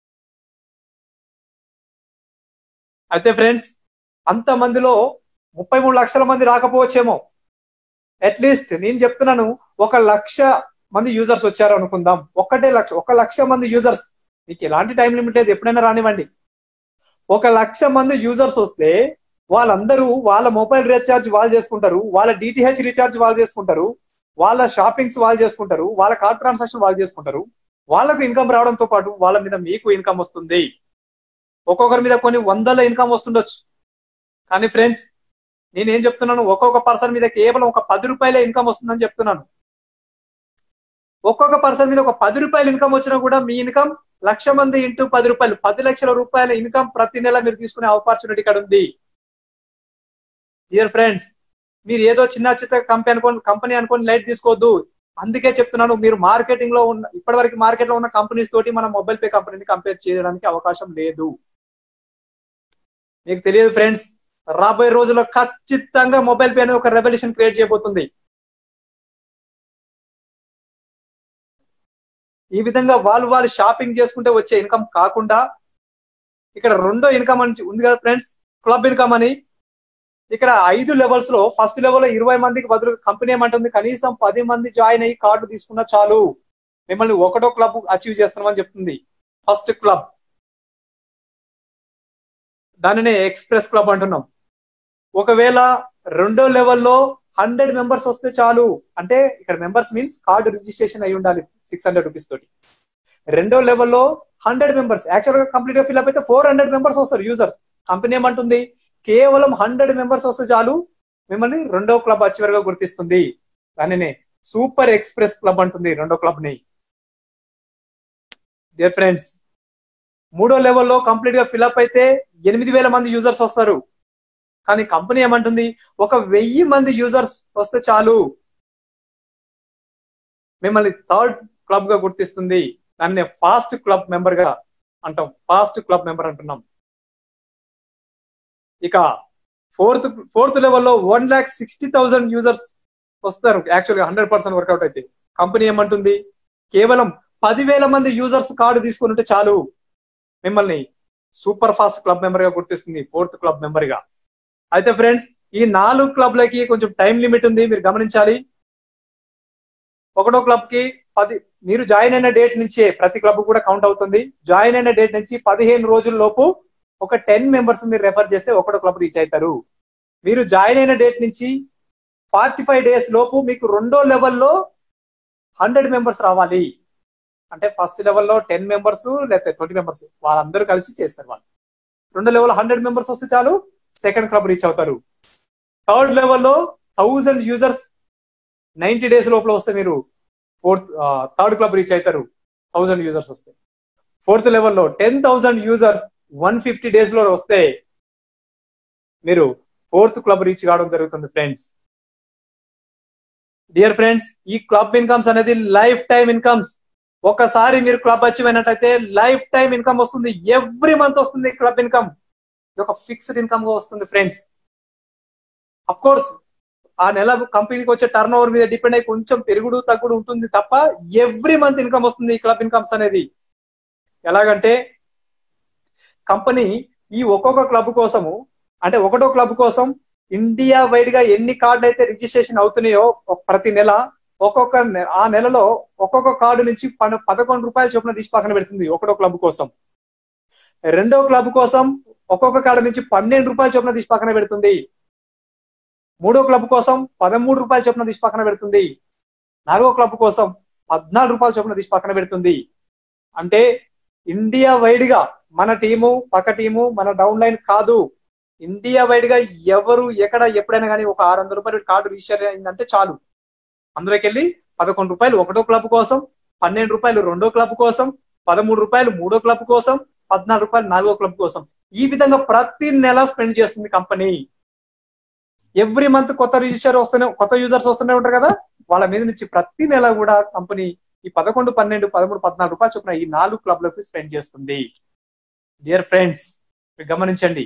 అయితే ఫ్రెండ్స్ అంత మందిలో ముప్పై మూడు లక్షల మంది రాకపోవచ్చేమో అట్లీస్ట్ నేను చెప్తున్నాను ఒక లక్ష మంది యూజర్స్ వచ్చారు అనుకుందాం ఒకటే లక్ష ఒక లక్ష మంది యూజర్స్ మీకు ఎలాంటి టైం లిమిట్ లేదు ఎప్పుడైనా రానివ్వండి ఒక లక్ష మంది యూజర్స్ వస్తే వాళ్ళందరూ వాళ్ళ మొబైల్ రీఛార్జ్ వాళ్ళు చేసుకుంటారు వాళ్ళ డిటిహెచ్ రీఛార్జ్ వాళ్ళు చేసుకుంటారు వాళ్ళ షాపింగ్స్ వాళ్ళు చేసుకుంటారు వాళ్ళ కార్డ్ ట్రాన్సాక్షన్ వాళ్ళు చేసుకుంటారు వాళ్ళకు ఇన్కమ్ రావడంతో పాటు వాళ్ళ మీద మీకు ఇన్కమ్ వస్తుంది ఒక్కొక్కరి మీద కొన్ని వందల ఇన్కమ్ వస్తుండొచ్చు కానీ ఫ్రెండ్స్ నేనేం చెప్తున్నాను ఒక్కొక్క పర్సన్ మీద కేవలం ఒక పది రూపాయలే ఇన్కమ్ వస్తుందని చెప్తున్నాను ఒక్కొక్క పర్సన్ మీద ఒక పది రూపాయలు ఇన్కమ్ వచ్చినా కూడా మీ ఇన్కమ్ లక్ష మంది ఇంటూ పది రూపాయలు పది లక్షల రూపాయల ఇన్కమ్ ప్రతి నెల మీరు తీసుకునే ఆపర్చునిటీ ఇక్కడ ఉంది డియర్ ఫ్రెండ్స్ మీరు ఏదో చిన్న చిన్న కంపెనీ అనుకోని కంపెనీ అనుకోని లైట్ తీసుకోవద్దు అందుకే చెప్తున్నాను మీరు మార్కెటింగ్ లో ఉన్న ఇప్పటివరకు మార్కెట్ లో ఉన్న కంపెనీస్ తోటి మన మొబైల్ పే కంపెనీని కంపేర్ చేయడానికి అవకాశం లేదు మీకు తెలియదు ఫ్రెండ్స్ రాబోయే రోజుల్లో ఖచ్చితంగా మొబైల్ పే అనేది ఒక రెవల్యూషన్ క్రియేట్ చేయబోతుంది ఈ విధంగా వాళ్ళు వాళ్ళు షాపింగ్ చేసుకుంటే వచ్చే ఇన్కమ్ కాకుండా ఇక్కడ రెండో ఇన్కమ్ అని ఉంది కదా ఫ్రెండ్స్ క్లబ్ ఇన్కమ్ అని ఇక్కడ ఐదు లెవెల్స్ లో ఫస్ట్ లెవెల్ లో ఇరవై మందికి బదులు కంపెనీ ఏమంటుంది కనీసం పది మంది జాయిన్ అయ్యి కార్డు తీసుకున్నా చాలు మిమ్మల్ని ఒకటో క్లబ్ అచీవ్ చేస్తున్నామని చెప్తుంది ఫస్ట్ క్లబ్ దానినే ఎక్స్ప్రెస్ క్లబ్ అంటున్నాం ఒకవేళ రెండో లెవెల్లో హండ్రెడ్ మెంబర్స్ వస్తే చాలు అంటే ఇక్కడ మెంబర్స్ మీన్స్ కార్డు రిజిస్ట్రేషన్ అయి ఉండాలి సిక్స్ హండ్రెడ్ రూపీస్ తోటి రెండో లెవెల్లో హండ్రెడ్ మెంబర్స్ యాక్చువల్ గా కంప్లీట్ గా ఫిల్అప్ అయితే ఫోర్ హండ్రెడ్ మెంబర్స్ వస్తారు యూజర్స్ కంపెనీ ఏమంటుంది కేవలం హండ్రెడ్ మెంబర్స్ వస్తే చాలు మిమ్మల్ని రెండో క్లబ్ అచీవర్ గా గుర్తిస్తుంది దానినే సూపర్ ఎక్స్ప్రెస్ క్లబ్ అంటుంది రెండో క్లబ్ ని డియర్ ఫ్రెండ్స్ మూడో లెవెల్లో కంప్లీట్ గా ఫిల్అప్ అయితే ఎనిమిది వేల మంది యూజర్స్ వస్తారు కానీ కంపెనీ ఏమంటుంది ఒక వెయ్యి మంది యూజర్స్ వస్తే చాలు మిమ్మల్ని థర్డ్ క్లబ్ గా గుర్తిస్తుంది దాన్ని ఫాస్ట్ క్లబ్ మెంబర్ గా అంటాం ఫాస్ట్ క్లబ్ మెంబర్ అంటున్నాం ఇక ఫోర్త్ ఫోర్త్ లెవెల్లో one lakh sixty thousand users వస్తారు యాక్చువల్గా హండ్రెడ్ పర్సెంట్ వర్కౌట్ అయితే కంపెనీ ఏమంటుంది కేవలం పదివేల మంది యూజర్స్ కార్డు తీసుకుని ఉంటే చాలు మిమ్మల్ని సూపర్ ఫాస్ట్ క్లబ్ మెంబర్ గా గుర్తిస్తుంది ఫోర్త్ క్లబ్ మెంబర్ గా అయితే ఫ్రెండ్స్ ఈ నాలుగు క్లబ్లకి కొంచెం టైం లిమిట్ ఉంది మీరు గమనించాలి ఒకటో క్లబ్ కి పది మీరు జాయిన్ అయిన డేట్ నుంచే ప్రతి క్లబ్ కూడా కౌంట్ అవుతుంది జాయిన్ అయిన డేట్ నుంచి పదిహేను రోజుల లోపు ఒక టెన్ మెంబర్స్ మీరు రెఫర్ చేస్తే ఒకటో క్లబ్ రీచ్ అవుతారు మీరు జాయిన్ అయిన డేట్ నుంచి ఫార్టీ ఫైవ్ డేస్ లోపు మీకు రెండో లెవెల్లో హండ్రెడ్ మెంబర్స్ రావాలి అంటే ఫస్ట్ లెవెల్లో టెన్ మెంబర్స్ లేకపోతే ట్వంటీ మెంబర్స్ వాళ్ళందరూ కలిసి చేస్తారు వాళ్ళు రెండో లెవెల్ హండ్రెడ్ మెంబర్స్ వస్తే చాలు సెకండ్ క్లబ్ రీచ్ అవుతారు థర్డ్ లెవెల్లో థౌజండ్ యూజర్స్ నైన్టీ డేస్ లోపల వస్తే మీరు ఫోర్త్ థర్డ్ క్లబ్ రీచ్ అవుతారు థౌజండ్ యూజర్స్ వస్తే ఫోర్త్ లెవెల్లో ten thousand users one fifty days లో వస్తే మీరు ఫోర్త్ క్లబ్ రీచ్ కావడం జరుగుతుంది ఫ్రెండ్స్ డియర్ ఫ్రెండ్స్ ఈ క్లబ్ ఇన్కమ్స్ అనేది లైఫ్ టైం ఇన్కమ్స్ ఒకసారి మీరు క్లబ్ అచీవ్ అయినట్టయితే లైఫ్ టైం ఇన్కమ్ వస్తుంది ఎవ్రీ మంత్ వస్తుంది క్లబ్ ఇన్కమ్ ఇది ఒక ఫిక్స్డ్ ఇన్కమ్ గా వస్తుంది ఫ్రెండ్స్ అఫ్ కోర్స్ ఆ నెల కంపెనీకి వచ్చే టర్న్ ఓవర్ మీద డిపెండ్ అయ్యి కొంచెం పెరుగుడు తగ్గుడు ఉంటుంది తప్ప ఎవ్రీ మంత్ ఇన్కమ్ వస్తుంది ఈ క్లబ్ ఇన్కమ్స్ అనేది ఎలాగంటే కంపెనీ ఈ ఒక్కొక్క క్లబ్ కోసము అంటే ఒకటో క్లబ్ కోసం ఇండియా వైడ్ గా ఎన్ని కార్డులు అయితే రిజిస్ట్రేషన్ అవుతున్నాయో ప్రతి నెల ఒక్కొక్క ఆ నెలలో ఒక్కొక్క కార్డు నుంచి పదకొండు రూపాయల చొప్పున తీసి పక్కన పెడుతుంది ఒకటో క్లబ్ కోసం రెండో క్లబ్ కోసం ఒక్కొక్క కార్డు నుంచి పన్నెండు రూపాయల చొప్పున తీసి పక్కన పెడుతుంది మూడో క్లబ్ కోసం పదమూడు రూపాయల చొప్పున తీసి పక్కన పెడుతుంది నాలుగో క్లబ్ కోసం పద్నాలుగు రూపాయల చొప్పున తీసి పక్కన పెడుతుంది అంటే ఇండియా వైడ్ గా మన టీము పక్క టీము మన డౌన్ లైన్ కాదు ఇండియా వైడ్ గా ఎవరు ఎక్కడ ఎప్పుడైనా కానీ ఒక ఆరు వందల రూపాయలు కార్డు రిజిస్టర్ అయిందంటే చాలు అందులోకి వెళ్ళి పదకొండు రూపాయలు ఒకటో క్లబ్ కోసం పన్నెండు రూపాయలు రెండో క్లబ్ కోసం పదమూడు రూపాయలు మూడో క్లబ్ కోసం పద్నాలుగు రూపాయలు నాలుగో క్లబ్ కోసం ఈ విధంగా ప్రతి నెల స్పెండ్ చేస్తుంది కంపెనీ ఎవ్రీ మంత్ కొత్త రిజిస్టర్ వస్తూనే కొత్త యూజర్స్ వస్తూనే ఉంటారు కదా వాళ్ళ మీద నుంచి ప్రతి నెల కూడా కంపెనీ ఈ పదకొండు పన్నెండు పదమూడు పద్నాలుగు రూపాయలు చొప్పున ఈ నాలుగు క్లబ్లకు స్పెండ్ చేస్తుంది డియర్ ఫ్రెండ్స్ గమనించండి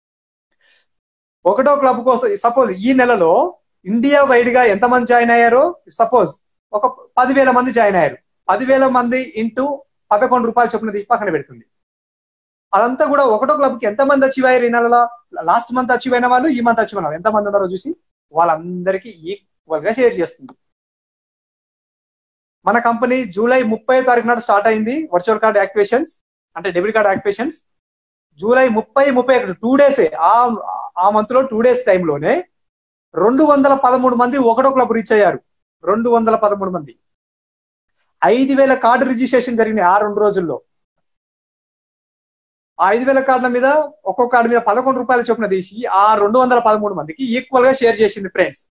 ఒకటో క్లబ్ కోసం సపోజ్ ఈ నెలలో ఇండియా వైడ్ గా ఎంతమంది జాయిన్ అయ్యారో సపోజ్ ఒక పదివేల మంది జాయిన్ అయ్యారు పదివేల మంది ఇంటూ పదకొండు రూపాయల చొప్పున తీసి పక్కన పెడుతుంది అదంతా కూడా ఒకటో క్లబ్ కి ఎంతమంది అచీవ్ అయ్యారు ఈ నెలలో లాస్ట్ మంత్ అచీవ్ అయిన వాళ్ళు ఈ మంత్ అచీవ్ అయిన ఎంత మంది ఉన్నారో చూసి వాళ్ళందరికీ ఈక్వల్ గా షేర్ చేస్తుంది మన కంపెనీ జూలై ముప్పై తారీఖు నాడు స్టార్ట్ అయింది వర్చువల్ కార్డ్ యాక్టివేషన్స్ అంటే డెబిట్ కార్డ్ యాక్టివేషన్స్ జూలై ముప్పై ముప్పై ఒకటి టూ డేస్ ఆ ఆ మంత్ లో టూ డేస్ టైంలోనే రెండు వందల పదమూడు మంది ఒకటో క్లబ్ రీచ్ అయ్యారు రెండు వందల పదమూడు మంది ఐదు వేల కార్డు రిజిస్ట్రేషన్ జరిగినాయి ఆ రెండు రోజుల్లో ఆ ఐదు వేల కార్డుల మీద ఒక్కొక్క కార్డు మీద పదకొండు రూపాయల చొప్పున తీసి ఆ రెండు వందల పదమూడు మందికి ఈక్వల్ గా షేర్ చేసింది ఫ్రెండ్స్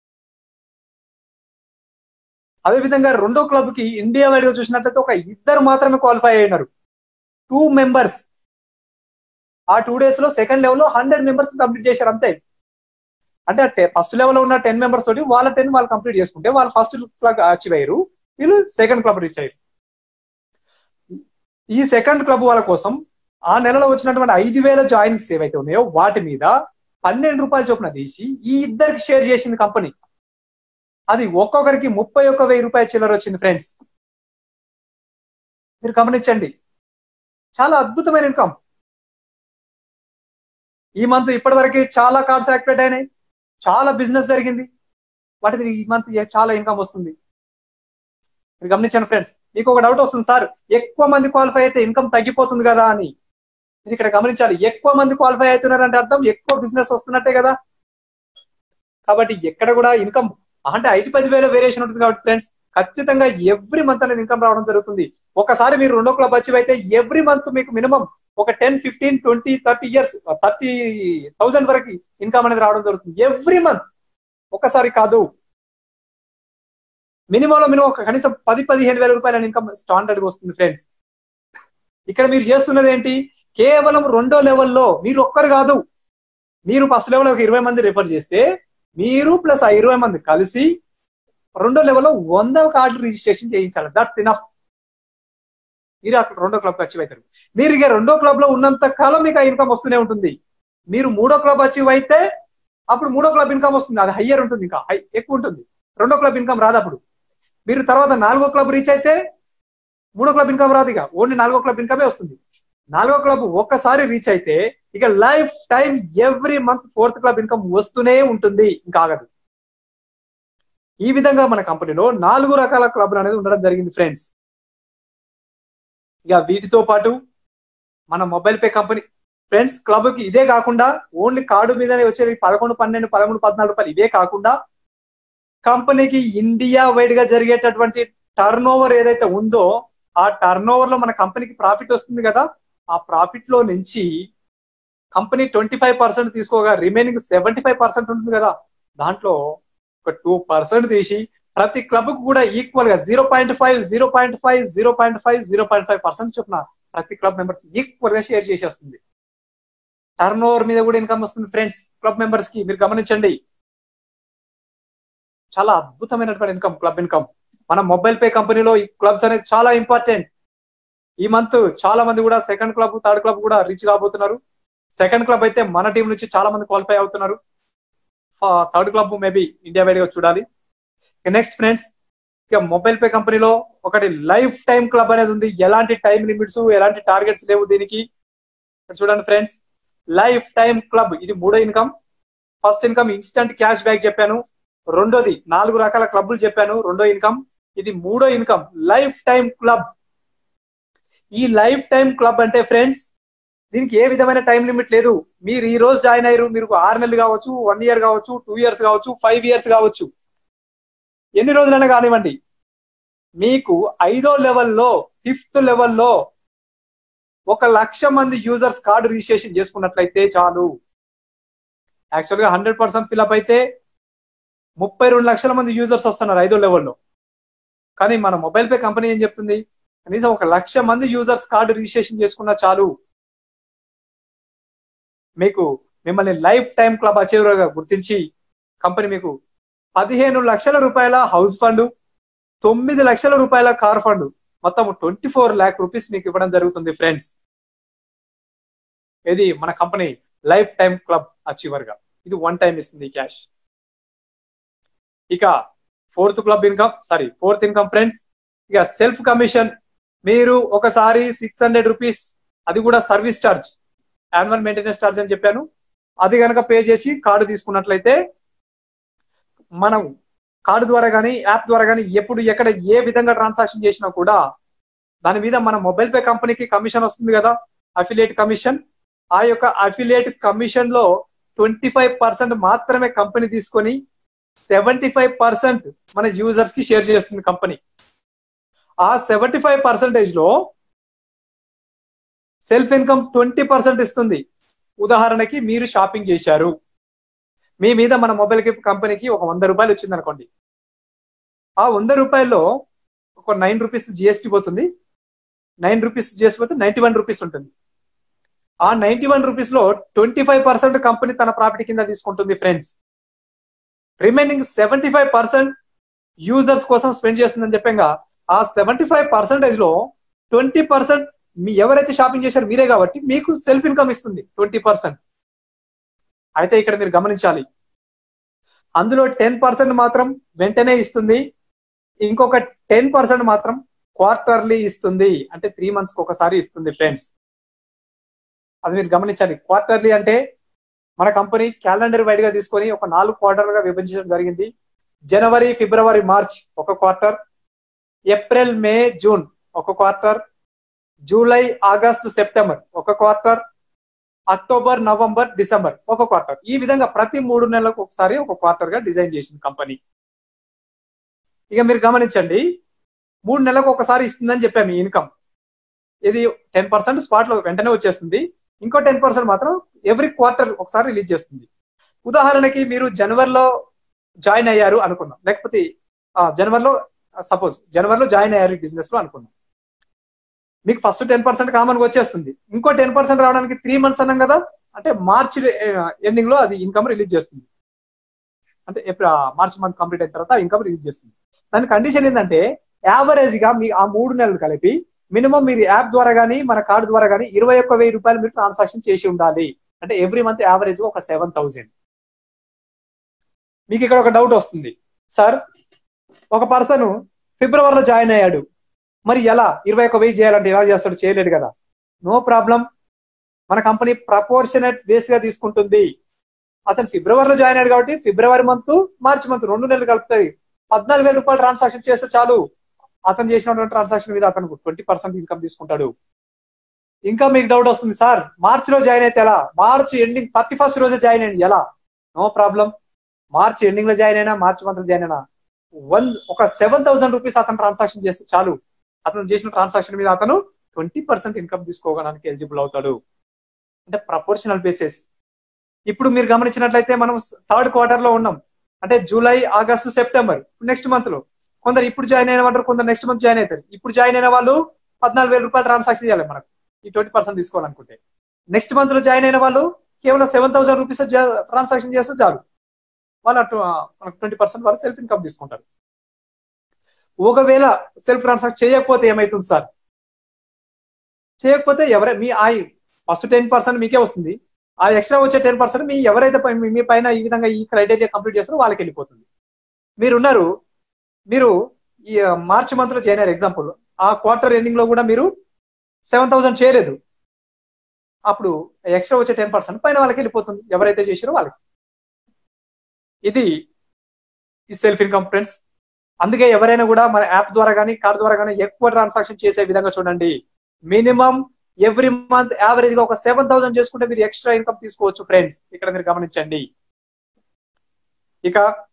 అదేవిధంగా రెండో క్లబ్ కి ఇండియా వైడ్ గా చూసినట్లయితే ఒక ఇద్దరు మాత్రమే క్వాలిఫై అయినారు టూ మెంబర్స్ ఆ టూ డేస్ లో సెకండ్ లెవెల్ లో హండ్రెడ్ మెంబర్స్ కంప్లీట్ చేశారు అంతే అంటే ఫస్ట్ లెవెల్ లో ఉన్న టెన్ మెంబర్స్ తోటి వాళ్ళ టెన్ వాళ్ళు కంప్లీట్ చేసుకుంటే వాళ్ళు ఫస్ట్ క్లబ్ అచీవ్ అయ్యారు వీళ్ళు సెకండ్ క్లబ్ రీచ్ అయ్యారు ఈ సెకండ్ క్లబ్ వాళ్ళ కోసం ఆ నెలలో వచ్చినటువంటి ఐదు వేల జాయిన్స్ ఏవైతే ఉన్నాయో వాటి మీద పన్నెండు రూపాయల చొప్పున తీసి ఈ ఇద్దరికి షేర్ చేసింది కంపెనీ అది ఒక్కొక్కరికి ముప్పై ఒక్క వెయ్యి రూపాయల చిల్లర వచ్చింది ఫ్రెండ్స్ మీరు గమనించండి చాలా అద్భుతమైన ఇన్కమ్ ఈ మంత్ ఇప్పటి వరకు చాలా కార్డ్స్ యాక్టివేట్ అయినాయి చాలా బిజినెస్ జరిగింది వాటి మీద ఈ మంత్ చాలా ఇన్కమ్ వస్తుంది మీరు గమనించండి ఫ్రెండ్స్ మీకు ఒక డౌట్ వస్తుంది సార్ ఎక్కువ మంది క్వాలిఫై అయితే ఇన్కమ్ తగ్గిపోతుంది కదా అని మీరు ఇక్కడ గమనించాలి ఎక్కువ మంది క్వాలిఫై అవుతున్నారంటే అర్థం ఎక్కువ బిజినెస్ వస్తున్నట్టే కదా కాబట్టి ఎక్కడ కూడా ఇన్కమ్ అంటే ఐదు పది వేల వేరియేషన్ ఉంటుంది కాబట్టి ఫ్రెండ్స్ ఖచ్చితంగా ఎవ్రీ మంత్ అనేది ఇన్కమ్ రావడం జరుగుతుంది ఒకసారి మీరు రెండో క్లబ్ అచీవ్ అయితే ఎవ్రీ మంత్ మీకు మినిమం ఒక ten fifteen twenty thirty years thirty thousand వరకు ఇన్కమ్ అనేది రావడం జరుగుతుంది ఎవ్రీ మంత్ ఒకసారి కాదు మినిమంలో మినిమం ఒక కనీసం పది పదిహేను వేల రూపాయల ఇన్కమ్ స్టాండర్డ్ వస్తుంది ఫ్రెండ్స్ ఇక్కడ మీరు చేస్తున్నది ఏంటి కేవలం రెండో లెవెల్లో మీరు ఒక్కరు కాదు మీరు ఫస్ట్ లెవెల్ ఒక ఇరవై మంది రిఫర్ చేస్తే మీరు ప్లస్ ఆ ఇరవై మంది కలిసి రెండో లెవెల్లో వంద కార్డు రిజిస్ట్రేషన్ చేయించాలి దట్స్ ఇనఫ్ మీరు అక్కడ రెండో క్లబ్ అచీవ్ అవుతారు మీరు ఇక రెండో క్లబ్ లో ఉన్నంత కాలం మీకు ఆ ఇన్కమ్ వస్తూనే ఉంటుంది మీరు మూడో క్లబ్ అచీవ్ అయితే అప్పుడు మూడో క్లబ్ ఇన్కమ్ వస్తుంది అది హయ్యర్ ఉంటుంది ఇంకా హై ఎక్కువ ఉంటుంది రెండో క్లబ్ ఇన్కమ్ రాదు అప్పుడు మీరు తర్వాత నాలుగో క్లబ్ రీచ్ అయితే మూడో క్లబ్ ఇన్కమ్ రాదు ఇక ఓన్లీ నాలుగో క్లబ్ ఇన్కమే వస్తుంది నాలుగో క్లబ్ ఒక్కసారి రీచ్ అయితే ఇక lifetime every month fourth club income వస్తూనే ఉంటుంది ఇంకా ఆగదు ఈ విధంగా మన కంపెనీలో నాలుగు రకాల క్లబ్లు అనేది ఉండడం జరిగింది ఫ్రెండ్స్ ఇక వీటితో పాటు మన mobile pay company friends club కి ఇదే కాకుండా ఓన్లీ కార్డు మీదనే వచ్చే పదకొండు పన్నెండు పదమూడు పద్నాలుగు రూపాయలు ఇవే కాకుండా కంపెనీకి ఇండియా వైడ్ గా జరిగేటటువంటి టర్న్ ఓవర్ ఏదైతే ఉందో ఆ టర్న్ ఓవర్ లో మన కంపెనీకి ప్రాఫిట్ వస్తుంది కదా ఆ ప్రాఫిట్ లో నుంచి కంపెనీ ట్వంటీ ఫైవ్ పర్సెంట్ తీసుకోగా రిమైనింగ్ సెవెంటీ ఫైవ్ పర్సెంట్ ఉంటుంది కదా దాంట్లో ఒక టూ పర్సెంట్ తీసి ప్రతి క్లబ్ కు కూడా ఈక్వల్ గా zero point five zero point five zero point five zero point five percent చొప్పున ప్రతి క్లబ్ మెంబర్స్ ఈక్వల్ గా షేర్ చేసేస్తుంది టర్న్ ఓవర్ మీద కూడా ఇన్కమ్ వస్తుంది ఫ్రెండ్స్ క్లబ్ మెంబర్స్ కి మీరు గమనించండి చాలా అద్భుతమైనటువంటి ఇన్కమ్ క్లబ్ ఇన్కమ్ మన మొబైల్ పే కంపెనీలో ఈ క్లబ్స్ అనేది చాలా ఇంపార్టెంట్ ఈ మంత్ చాలా మంది కూడా సెకండ్ క్లబ్ థర్డ్ క్లబ్ కూడా రీచ్ కాబోతున్నారు సెకండ్ క్లబ్ అయితే మన టీం నుంచి చాలా మంది క్వాలిఫై అవుతున్నారు third club maybe India wide గా చూడాలి నెక్స్ట్ ఫ్రెండ్స్ ఇక మొబైల్ పే కంపెనీలో ఒకటి లైఫ్ టైం క్లబ్ అనేది ఉంది ఎలాంటి టైం లిమిట్స్ ఎలాంటి టార్గెట్స్ లేవు దీనికి చూడండి ఫ్రెండ్స్ లైఫ్ టైం క్లబ్ ఇది మూడో income first income instant cash back చెప్పాను రెండోది నాలుగు రకాల క్లబ్లు చెప్పాను రెండో ఇన్కమ్ ఇది మూడో ఇన్కమ్ లైఫ్ టైం క్లబ్ ఈ లైఫ్ టైం క్లబ్ అంటే ఫ్రెండ్స్ దీనికి ఏ విధమైన టైం లిమిట్ లేదు మీరు ఈ రోజు జాయిన్ అయ్యారు మీరు ఆరు నెలలు కావచ్చు వన్ ఇయర్ కావచ్చు టూ ఇయర్స్ కావచ్చు ఫైవ్ ఇయర్స్ కావచ్చు ఎన్ని రోజులైనా కానివ్వండి మీకు ఐదో లెవెల్లో ఫిఫ్త్ లెవెల్లో ఒక లక్ష మంది యూజర్స్ కార్డు రిజిస్ట్రేషన్ చేసుకున్నట్లయితే చాలు యాక్చువల్గా హండ్రెడ్ పర్సెంట్ ఫిల్అప్ అయితే ముప్పై రెండు లక్షల మంది యూజర్స్ వస్తున్నారు ఐదో లెవెల్లో కానీ మన మొబైల్ పే కంపెనీ ఏం చెప్తుంది కనీసం ఒక లక్ష మంది యూజర్స్ కార్డు రిజిస్ట్రేషన్ చేసుకున్నా చాలు మీకు మిమ్మల్ని లైఫ్ టైం క్లబ్ అచీవర్గా గుర్తించి కంపెనీ మీకు పదిహేను లక్షల రూపాయల హౌస్ ఫండ్ తొమ్మిది లక్షల రూపాయల కార్ ఫండ్ మొత్తం ట్వంటీ ఫోర్ ల్యాక్ రూపీస్ మీకు ఇవ్వడం జరుగుతుంది ఫ్రెండ్స్ ఇది మన company lifetime club achiever గా ఇది వన్ టైం ఇస్తుంది క్యాష్ ఇక fourth club income sorry fourth income friends ఇక సెల్ఫ్ కమిషన్ మీరు ఒకసారి సిక్స్ హండ్రెడ్ రూపీస్ అది కూడా service charge annual maintenance charge అని చెప్పాను అది కనుక పే చేసి కార్డు తీసుకున్నట్లయితే మనం కార్డు ద్వారా కానీ యాప్ ద్వారా కానీ ఎప్పుడు ఎక్కడ ఏ విధంగా ట్రాన్సాక్షన్ చేసినా కూడా దాని మీద మన మొబైల్ పే కంపెనీకి కమిషన్ వస్తుంది కదా అఫిలియేట్ కమిషన్ ఆ యొక్క అఫిలియేట్ కమిషన్ లో ట్వంటీ ఫైవ్ పర్సెంట్ మాత్రమే కంపెనీ తీసుకొని సెవెంటీ ఫైవ్ పర్సెంట్ మన యూజర్స్ కి షేర్ చేస్తుంది కంపెనీ ఆ సెవెంటీ ఫైవ్ పర్సెంటేజ్ లో సెల్ఫ్ ఇన్కమ్ ట్వంటీ పర్సెంట్ ఇస్తుంది ఉదాహరణకి మీరు షాపింగ్ చేశారు మీ మీద మన మొబైల్ కంపెనీకి ఒక వంద రూపాయలు వచ్చింది అనుకోండి ఆ వంద రూపాయల్లో ఒక నైన్ రూపీస్ జిఎస్టీ పోతుంది నైన్ రూపీస్ జిఎస్టీ పోతే నైన్టీ వన్ రూపీస్ ఉంటుంది ఆ నైన్టీ వన్ రూపీస్ లో ట్వంటీ ఫైవ్ పర్సెంట్ కంపెనీ తన ప్రాఫిట్ కింద తీసుకుంటుంది friends remaining seventy five percent users కోసం స్పెండ్ చేస్తుందని చెప్పంగా ఆ సెవెంటీ ఫైవ్ పర్సెంటేజ్ లో ట్వంటీ పర్సెంట్ మీ ఎవరైతే షాపింగ్ చేశారో మీరే కాబట్టి మీకు సెల్ఫ్ ఇన్కమ్ ఇస్తుంది ట్వంటీ పర్సెంట్ అయితే ఇక్కడ మీరు గమనించాలి అందులో టెన్ పర్సెంట్ మాత్రం వెంటనే ఇస్తుంది ఇంకొక టెన్ పర్సెంట్ మాత్రం క్వార్టర్లీ ఇస్తుంది అంటే త్రీ మంత్స్ కి ఒకసారి ఇస్తుంది ఫ్రెండ్స్ అది మీరు గమనించాలి క్వార్టర్లీ అంటే మన కంపెనీ క్యాలెండర్ వైడ్ గా తీసుకొని ఒక నాలుగు క్వార్టర్ గా విభజించడం జరిగింది జనవరి ఫిబ్రవరి మార్చ్ ఒక క్వార్టర్ ఏప్రిల్ మే జూన్ ఒక క్వార్టర్ జూలై ఆగస్ట్ సెప్టెంబర్ ఒక క్వార్టర్ అక్టోబర్ నవంబర్ డిసెంబర్ ఒక క్వార్టర్ ఈ విధంగా ప్రతి మూడు నెలలకు ఒకసారి ఒక క్వార్టర్ గా డిజైన్ చేసింది కంపెనీ ఇక మీరు గమనించండి మూడు నెలలకు ఒకసారి ఇస్తుందని చెప్పాము ఈ ఇన్కమ్ ఇది టెన్ పర్సెంట్ స్పాట్ లో వెంటనే వచ్చేస్తుంది ఇంకో టెన్ పర్సెంట్ మాత్రం ఎవ్రీ క్వార్టర్ ఒకసారి రిలీజ్ చేస్తుంది ఉదాహరణకి మీరు జనవరిలో జాయిన్ అయ్యారు అనుకుందాం లేకపోతే జనవరిలో సపోజ్ జనవరిలో జాయిన్ అయ్యారు బిజినెస్ లో అనుకుందాం మీకు ఫస్ట్ టెన్ పర్సెంట్ కామన్ వచ్చేస్తుంది ఇంకో టెన్ పర్సెంట్ రావడానికి త్రీ మంత్స్ అన్నాం కదా అంటే మార్చ్ ఎండింగ్ లో అది ఇన్కమ్ రిలీజ్ చేస్తుంది అంటే మార్చ్ మంత్ కంప్లీట్ అయిన తర్వాత ఇన్కమ్ రిలీజ్ చేస్తుంది దాని కండిషన్ ఏంటంటే యావరేజ్ గా మీ ఆ మూడు నెలలు కలిపి మినిమం మీరు యాప్ ద్వారా కానీ మన కార్డు ద్వారా కానీ ఇరవై ఒక్క వెయ్యి రూపాయలు మీరు ట్రాన్సాక్షన్ చేసి ఉండాలి అంటే ఎవ్రీ మంత్ యావరేజ్ ఒక సెవెన్ థౌసండ్ మీకు ఇక్కడ ఒక డౌట్ వస్తుంది సార్ ఒక పర్సన్ ఫిబ్రవరిలో జాయిన్ అయ్యాడు మరి ఎలా ఇరవై ఒక్క వెయ్యి చేయాలంటే ఎలా చేస్తాడు చేయలేడు కదా నో ప్రాబ్లం మన కంపెనీ ప్రపోర్షనట్ బేస్ గా తీసుకుంటుంది అతను ఫిబ్రవరిలో జాయిన్ అయ్యాడు కాబట్టి ఫిబ్రవరి మంత్ మార్చ్ మంత్ రెండు నెలలు కలుపుతుంది పద్నాలుగు వేల రూపాయలు ట్రాన్సాక్షన్ చేస్తే చాలు అతను చేసినటువంటి ట్రాన్సాక్షన్ మీద అతను ట్వంటీ పర్సెంట్ ఇన్కమ్ తీసుకుంటాడు ఇంకా మీకు డౌట్ వస్తుంది సార్ మార్చ్ లో జాయిన్ అయితే ఎలా మార్చ్ ఎండింగ్ థర్టీ ఫస్ట్ రోజే జాయిన్ అయ్యింది ఎలా నో ప్రాబ్లం మార్చ్ ఎండింగ్ లో జాయిన్ అయినా మార్చ్ మంత్ లో జాయిన్ అయినా వన్ ఒక సెవెన్ థౌసండ్ రూపీస్ అతను ట్రాన్సాక్షన్ చేస్తే చాలు అతను చేసిన ట్రాన్సాక్షన్ మీద అతను ట్వంటీ పర్సెంట్ ఇన్కమ్ తీసుకోవడానికి ఎలిజిబుల్ అవుతాడు అంటే ప్రపోర్షనల్ బేసిస్ ఇప్పుడు మీరు గమనించినట్లయితే మనం థర్డ్ క్వార్టర్ లో ఉన్నాం అంటే July August September next month లో కొందరు ఇప్పుడు జాయిన్ అయిన వాళ్ళు కొందరు నెక్స్ట్ మంత్ జాయిన్ అవుతారు ఇప్పుడు జాయిన్ అయిన వాళ్ళు పద్నాలుగు వేల రూపాయలు ట్రాన్సాక్షన్ చేయాలి మనకు ఈ ట్వంటీ పర్సెంట్ తీసుకోవాలనుకుంటే నెక్స్ట్ మంత్ లో జాయిన్ అయిన వాళ్ళు కేవలం సెవెన్ థౌసండ్ రూపీస్ ట్రాన్సాక్షన్ చేస్తే చాలు వాళ్ళు అటు మనకు ట్వంటీ పర్సెంట్ వాళ్ళు సెల్ఫ్ ఇన్కమ్ తీసుకుంటారు ఒకవేళ సెల్ఫ్ ట్రాన్సాక్షన్ చేయకపోతే ఏమైతుంది సార్ చేయకపోతే ఎవరై మీ ఆ ఫస్ట్ టెన్ పర్సెంట్ మీకే వస్తుంది ఆ ఎక్స్ట్రా వచ్చే టెన్ పర్సెంట్ మీ ఎవరైతే పై- మీ పైన ఈ విధంగా ఈ క్రైటీరియా కంప్లీట్ చేస్తారో వాళ్ళకి వెళ్ళిపోతుంది మీరున్నారు మీరు ఈ మార్చ్ మంత్ లో చేయనారు ఎగ్జాంపుల్ ఆ క్వార్టర్ ఎండింగ్ లో కూడా మీరు సెవెన్ థౌసండ్ చేయలేదు అప్పుడు ఎక్స్ట్రా వచ్చే టెన్ పర్సెంట్ పైన వాళ్ళకి వెళ్ళిపోతుంది ఎవరైతే చేసారో వాళ్ళకి ఇది ఈ సెల్ఫ్ ఇన్కమ్ ఫ్రెండ్స్ అందుకే ఎవరైనా కూడా మన యాప్ ద్వారా కానీ కార్డ్ ద్వారా కానీ ఎక్కువ ట్రాన్సాక్షన్ చేసే విధంగా చూడండి మినిమం ఎవ్రీ మంత్ యావరేజ్ గా ఒక సెవెన్ థౌసండ్ చేసుకుంటే మీరు ఎక్స్ట్రా ఇన్కమ్ తీసుకోవచ్చు ఫ్రెండ్స్ ఇక్కడ మీరు గమనించండి ఇక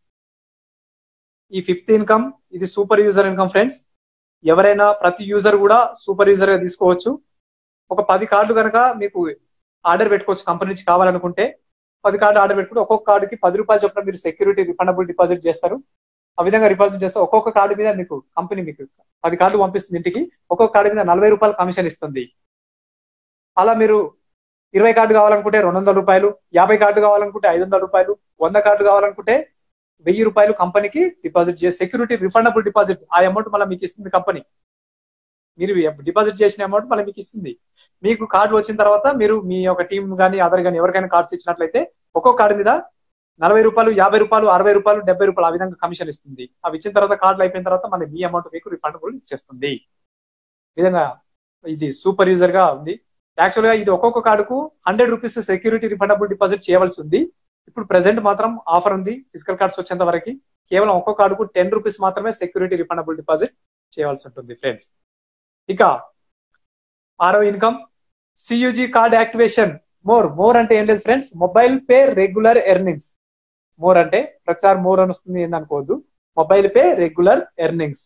ఈ ఫిఫ్త్ ఇన్కమ్ ఇది సూపర్ యూజర్ ఇన్కమ్ ఫ్రెండ్స్ ఎవరైనా ప్రతి యూజర్ కూడా సూపర్ యూజర్ గా తీసుకోవచ్చు ఒక పది కార్డులు కనుక మీకు ఆర్డర్ పెట్టుకోవచ్చు కంపెనీ నుంచి కావాలనుకుంటే పది కార్డు ఆర్డర్ పెట్టుకుంటే ఒక్కొక్క కార్డుకి పది రూపాయలు చొప్పున మీరు సెక్యూరిటీ రిఫండబుల్ డిపాజిట్ చేస్తారు ఆ విధంగా డిపాజిట్ చేస్తే ఒక్కొక్క కార్డు మీద మీకు కంపెనీ మీకు పది కార్డు పంపిస్తుంది ఇంటికి ఒక్కొక్క కార్డు మీద నలభై రూపాయలు కమిషన్ ఇస్తుంది అలా మీరు ఇరవై కార్డు కావాలనుకుంటే రెండు వందల రూపాయలు యాభై కార్డు కావాలనుకుంటే ఐదు వందల రూపాయలు వంద కార్డు కావాలనుకుంటే వెయ్యి రూపాయలు కంపెనీకి డిపాజిట్ చేసి సెక్యూరిటీ రిఫండబుల్ డిపాజిట్ ఆ అమౌంట్ మళ్ళీ మీకు ఇస్తుంది కంపెనీ మీరు డిపాజిట్ చేసిన అమౌంట్ మళ్ళీ మీకు ఇస్తుంది మీకు కార్డు వచ్చిన తర్వాత మీరు మీ యొక్క టీం కానీ అదర్ కానీ ఎవరికైనా కార్డ్స్ ఇచ్చినట్లయితే ఒక్కొక్క కార్డు మీద నలభై రూపాయలు యాభై రూపాయలు అరవై రూపాయలు డెబ్బై రూపాయలు ఆ విధంగా కమిషన్ ఇస్తుంది అవి ఇచ్చిన తర్వాత కార్డులు అయిపోయిన తర్వాత మళ్ళీ మీ అమౌంట్ మీకు రిఫండబుల్ ఇచ్చేస్తుంది ఈ విధంగా ఇది సూపర్ యూజర్ గా ఉంది యాక్చువల్ గా ఇది ఒక్కొక్క కార్డుకు hundred rupees security refundable deposit చేయవలసి ఉంది ఇప్పుడు ప్రెసెంట్ మాత్రం ఆఫర్ ఉంది ఫిజికల్ కార్డ్స్ వచ్చేంత వరకు కేవలం ఒక్కొక్క కార్డుకు టెన్ రూపీస్ మాత్రమే సెక్యూరిటీ రిఫండబుల్ డిపాజిట్ చేయవలసి ఉంటుంది ఫ్రెండ్స్ ఇక ఆరో ఇన్కమ్ CUG card activation more more అంటే ఏం లేదు friends mobile pay regular earnings more అంటే ప్రతిసారి మోర్ అని వస్తుంది ఏందనుకోవద్దు మొబైల్ పే రెగ్యులర్ ఎర్నింగ్స్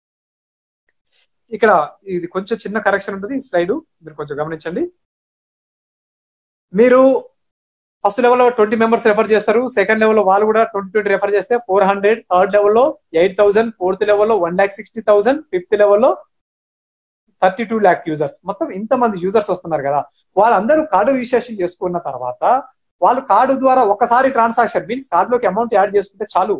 ఇక్కడ ఇది కొంచెం చిన్న కరెక్షన్ ఉంటుంది ఈ స్లైడ్ మీరు కొంచెం గమనించండి మీరు ఫస్ట్ లెవెల్లో ట్వంటీ మెంబర్స్ రెఫర్ చేస్తారు సెకండ్ లెవెల్లో వాళ్ళు కూడా ట్వంటీ ట్వంటీ రెఫర్ చేస్తే ఫోర్ హండ్రెడ్ థర్డ్ లెవెల్లో ఎయిట్ థౌసండ్ ఫోర్త్ లెవెల్లో one lakh sixty thousand fifth లెవెల్లో థర్టీ టూ ల్యాక్ యూజర్స్ మొత్తం ఇంతమంది యూజర్స్ వస్తున్నారు కదా వాళ్ళందరూ కార్డు రిజిస్ట్రేషన్ చేసుకున్న తర్వాత వాళ్ళు కార్డు ద్వారా ఒకసారి ట్రాన్సాక్షన్ మీన్స్ కార్డులోకి అమౌంట్ యాడ్ చేసుకుంటే చాలు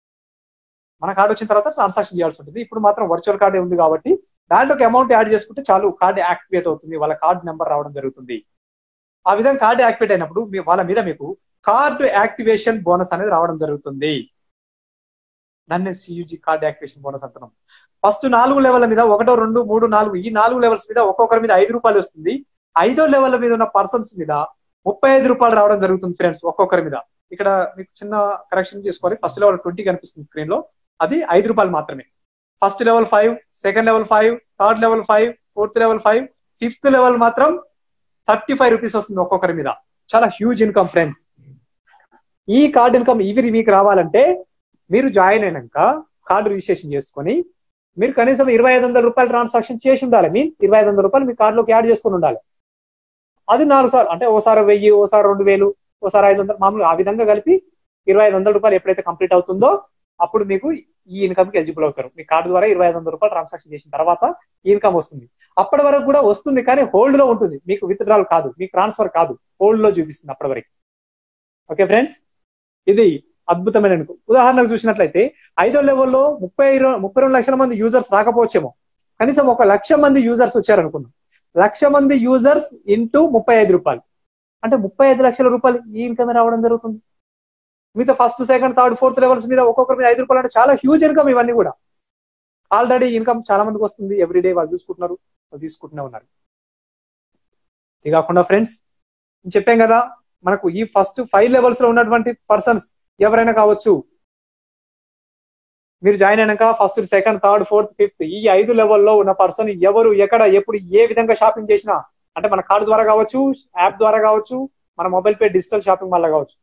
మన కార్డు వచ్చిన తర్వాత ట్రాన్సాక్షన్ చేయాల్సి ఉంటుంది ఇప్పుడు మాత్రం వర్చువల్ కార్డే ఉంది కాబట్టి దాంట్లోకి అమౌంట్ యాడ్ చేసుకుంటే చాలు కార్డు యాక్టివేట్ అవుతుంది వాళ్ళ కార్డు నెంబర్ రావడం జరుగుతుంది ఆ విధంగా కార్డు యాక్టివేట్ అయినప్పుడు మీ వాళ్ళ మీద మీకు కార్డు యాక్టివేషన్ బోనస్ అనేది రావడం జరుగుతుంది దాన్ని సియుజి కార్డు యాక్టివేషన్ బోనస్ అంటున్నాం ఫస్ట్ నాలుగు లెవెల్ మీద ఒకటో రెండు మూడు నాలుగు ఈ నాలుగు లెవెల్స్ మీద ఒక్కొక్కరి మీద ఐదు రూపాయలు వస్తుంది ఐదో లెవెల్ మీద ఉన్న పర్సన్స్ మీద ముప్పై ఐదు రూపాయలు రావడం జరుగుతుంది ఫ్రెండ్స్ ఒక్కొక్కరి మీద ఇక్కడ మీకు చిన్న కరెక్షన్ చేసుకోవాలి ఫస్ట్ లెవెల్ ట్వంటీ కనిపిస్తుంది స్క్రీన్ లో అది ఐదు రూపాయలు మాత్రమే first level five second level five third level five fourth level five fifth level మాత్రం థర్టీ ఫైవ్ రూపీస్ వస్తుంది ఒక్కొక్కరి మీద చాలా హ్యూజ్ ఇన్కమ్ ఫ్రెండ్స్ ఈ కార్డ్ ఇన్కమ్ ఇవి మీకు రావాలంటే మీరు జాయిన్ అయినాక కార్డు రిజిస్ట్రేషన్ చేసుకొని మీరు కనీసం ఇరవై ఐదు వందల రూపాయలు ట్రాన్సాక్షన్ చేసి ఉండాలి మీన్స్ ఇరవై ఐదు వందల రూపాయలు మీ కార్డులోకి యాడ్ చేసుకుని ఉండాలి అది నాలుగు సార్లు అంటే ఓసారి వెయ్యి ఓసారి రెండు వేలు ఓసారి ఐదు వందలు మామూలుగా ఆ విధంగా కలిపి ఇరవై ఐదు వందల రూపాయలు ఎప్పుడైతే కంప్లీట్ అవుతుందో అప్పుడు మీకు ఈ ఇన్కమ్ కి ఎలిజిబుల్ అవుతారు మీ కార్డు ద్వారా ఇరవై ఐదు వందల రూపాయలు ట్రాన్సాక్షన్ చేసిన తర్వాత ఈ ఇన్కమ్ వస్తుంది అప్పటి వరకు కూడా వస్తుంది కానీ హోల్డ్ లో ఉంటుంది మీకు విత్డ్రాల్ కాదు మీకు ట్రాన్స్ఫర్ కాదు హోల్డ్ లో చూపిస్తుంది అప్పటి వరకు ఓకే ఫ్రెండ్స్ ఇది అద్భుతమైన ఇన్కమ్ ఉదాహరణకు చూసినట్లయితే ఐదో లెవెల్లో ముప్పై ముప్పై రెండు లక్షల మంది యూజర్స్ రాకపోవచ్చేమో కనీసం ఒక లక్ష మంది యూజర్స్ వచ్చారనుకున్నాం లక్ష మంది యూజర్స్ ఇంటూ ముప్పై ఐదు రూపాయలు అంటే ముప్పై ఐదు లక్షల రూపాయలు ఈ ఇన్కమ్ రావడం జరుగుతుంది మిగతా first second third fourth levels మీద ఒక్కొక్కరి మీద ఐదు రూపాయలు అంటే చాలా హ్యూజ్ ఇన్కమ్ ఇవన్నీ కూడా ఆల్రెడీ ఇన్కమ్ చాలా మందికి వస్తుంది ఎవ్రీడే వాళ్ళు చూసుకుంటున్నారు వాళ్ళు తీసుకుంటూనే ఉన్నారు ఇది కాకుండా ఫ్రెండ్స్ చెప్పాం కదా మనకు ఈ ఫస్ట్ ఫైవ్ లెవెల్స్ లో ఉన్నటువంటి పర్సన్స్ ఎవరైనా కావచ్చు మీరు జాయిన్ అయినాక first second third fourth fifth ఈ ఐదు లెవెల్లో ఉన్న పర్సన్ ఎవరు ఎక్కడ ఎప్పుడు ఏ విధంగా షాపింగ్ చేసినా అంటే మన కార్డు ద్వారా కావచ్చు యాప్ ద్వారా కావచ్చు మన మొబైల్ పే డిజిటల్ షాపింగ్ వల్ల కావచ్చు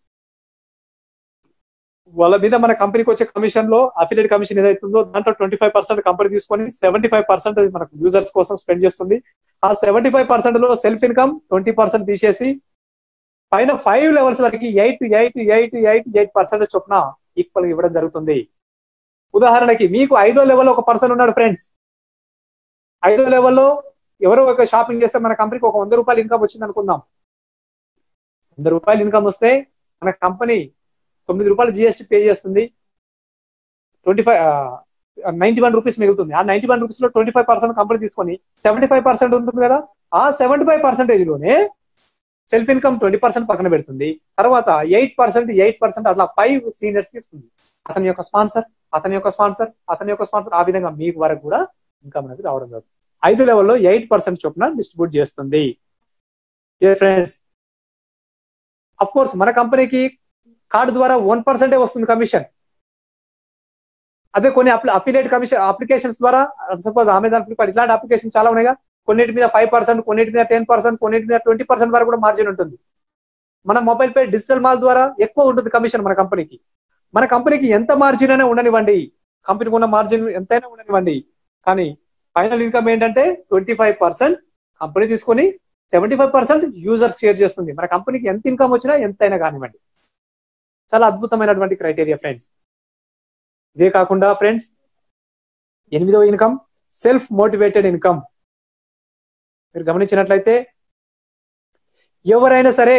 వాళ్ళ మీద మన కంపెనీకి వచ్చే కమిషన్ లో అఫిలియేట్ కమిషన్ ఏదైతుందో దాంట్లో ట్వంటీ ఫైవ్ పర్సెంట్ కంపెనీ తీసుకొని సెవెంటీ ఫైవ్ పర్సెంట్ మనకు యూజర్స్ కోసం స్పెండ్ చేస్తుంది ఆ సెవెంటీ ఫైవ్ పర్సెంట్ లో సెల్ఫ్ ఇన్కమ్ ట్వంటీ పర్సెంట్ తీసేసి పైన ఫైవ్ లెవెల్స్ వరకు eight eight eight eight eight percent చొప్పున ఈక్వల్ ఇవ్వడం జరుగుతుంది ఉదాహరణకి మీకు ఐదో లెవెల్ ఒక పర్సన్ ఉన్నాడు ఫ్రెండ్స్ ఐదో లెవెల్లో ఎవరో ఒక షాపింగ్ చేస్తే మన కంపెనీకి ఒక వంద రూపాయలు ఇన్కమ్ వచ్చింది అనుకుందాం వంద రూపాయలు ఇన్కమ్ వస్తే మన కంపెనీ తొమ్మిది రూపాయలు జిఎస్టీ పే చేస్తుంది twenty five ninety one rupees మిగులుతుంది ఆ నైన్టీ వన్ రూపీస్ లో ట్వంటీ ఫైవ్ పర్సెంట్ కంపెనీ తీసుకొని సెవెంటీ ఫైవ్ పర్సెంట్ ఉంటుంది కదా ఆ సెవెంటీ ఫైవ్ పర్సెంటేజ్ లోనే సెల్ఫ్ ఇన్కమ్ ట్వంటీ పర్సెంట్ పక్కన పెడుతుంది తర్వాత ఎయిట్ పర్సెంట్ ఎయిట్ పర్సెంట్ అట్లా ఫైవ్ సీనియర్స్ కి ఇస్తుంది అతని యొక్క స్పాన్సర్ అతని యొక్క స్పాన్సర్ అతని యొక్క స్పాన్సర్ ఆ విధంగా మీకు వరకు కూడా ఇన్కమ్ అనేది రావడం జరుగుతుంది ఐదు లెవెల్లో ఎయిట్ పర్సెంట్ చొప్పున డిస్ట్రిబ్యూట్ చేస్తుంది ఫ్రెండ్స్ అఫ్ కోర్స్ మన కంపెనీకి కార్డు ద్వారా వన్ పర్సెంటే వస్తుంది కమిషన్ అదే కొన్ని అఫిలియేట్ కమిషన్ అప్లికేషన్స్ ద్వారా సపోజ్ అమెజాన్ ఫ్లిప్కార్ట్ ఇలాంటి అప్లికేషన్ చాలా ఉన్నాయిగా కొన్నిటి మీద ఫైవ్ పర్సెంట్ కొన్నిటి మీద టెన్ పర్సెంట్ కొన్నిటి మీద ట్వంటీ పర్సెంట్ వరకు కూడా మార్జిన్ ఉంటుంది మన మొబైల్ పే డిజిటల్ మాల్ ద్వారా ఎక్కువ ఉంటుంది కమిషన్ మన కంపెనీకి మన కంపెనీకి ఎంత మార్జిన్ అయినా ఉండనివ్వండి కంపెనీకి ఉన్న మార్జిన్ ఎంతైనా ఉండనివ్వండి కానీ ఫైనల్ ఇన్కమ్ ఏంటంటే ట్వంటీ ఫైవ్ పర్సెంట్ కంపెనీ తీసుకొని seventy five percent users share చేస్తుంది మన కంపెనీకి ఎంత ఇన్కమ్ వచ్చినా ఎంతైనా కానివ్వండి చాలా అద్భుతమైనటువంటి క్రైటీరియా ఫ్రెండ్స్ ఇదే కాకుండా ఫ్రెండ్స్ ఎనిమిదవ ఇన్కమ్ సెల్ఫ్ మోటివేటెడ్ ఇన్కమ్ మీరు గమనించినట్లయితే ఎవరైనా సరే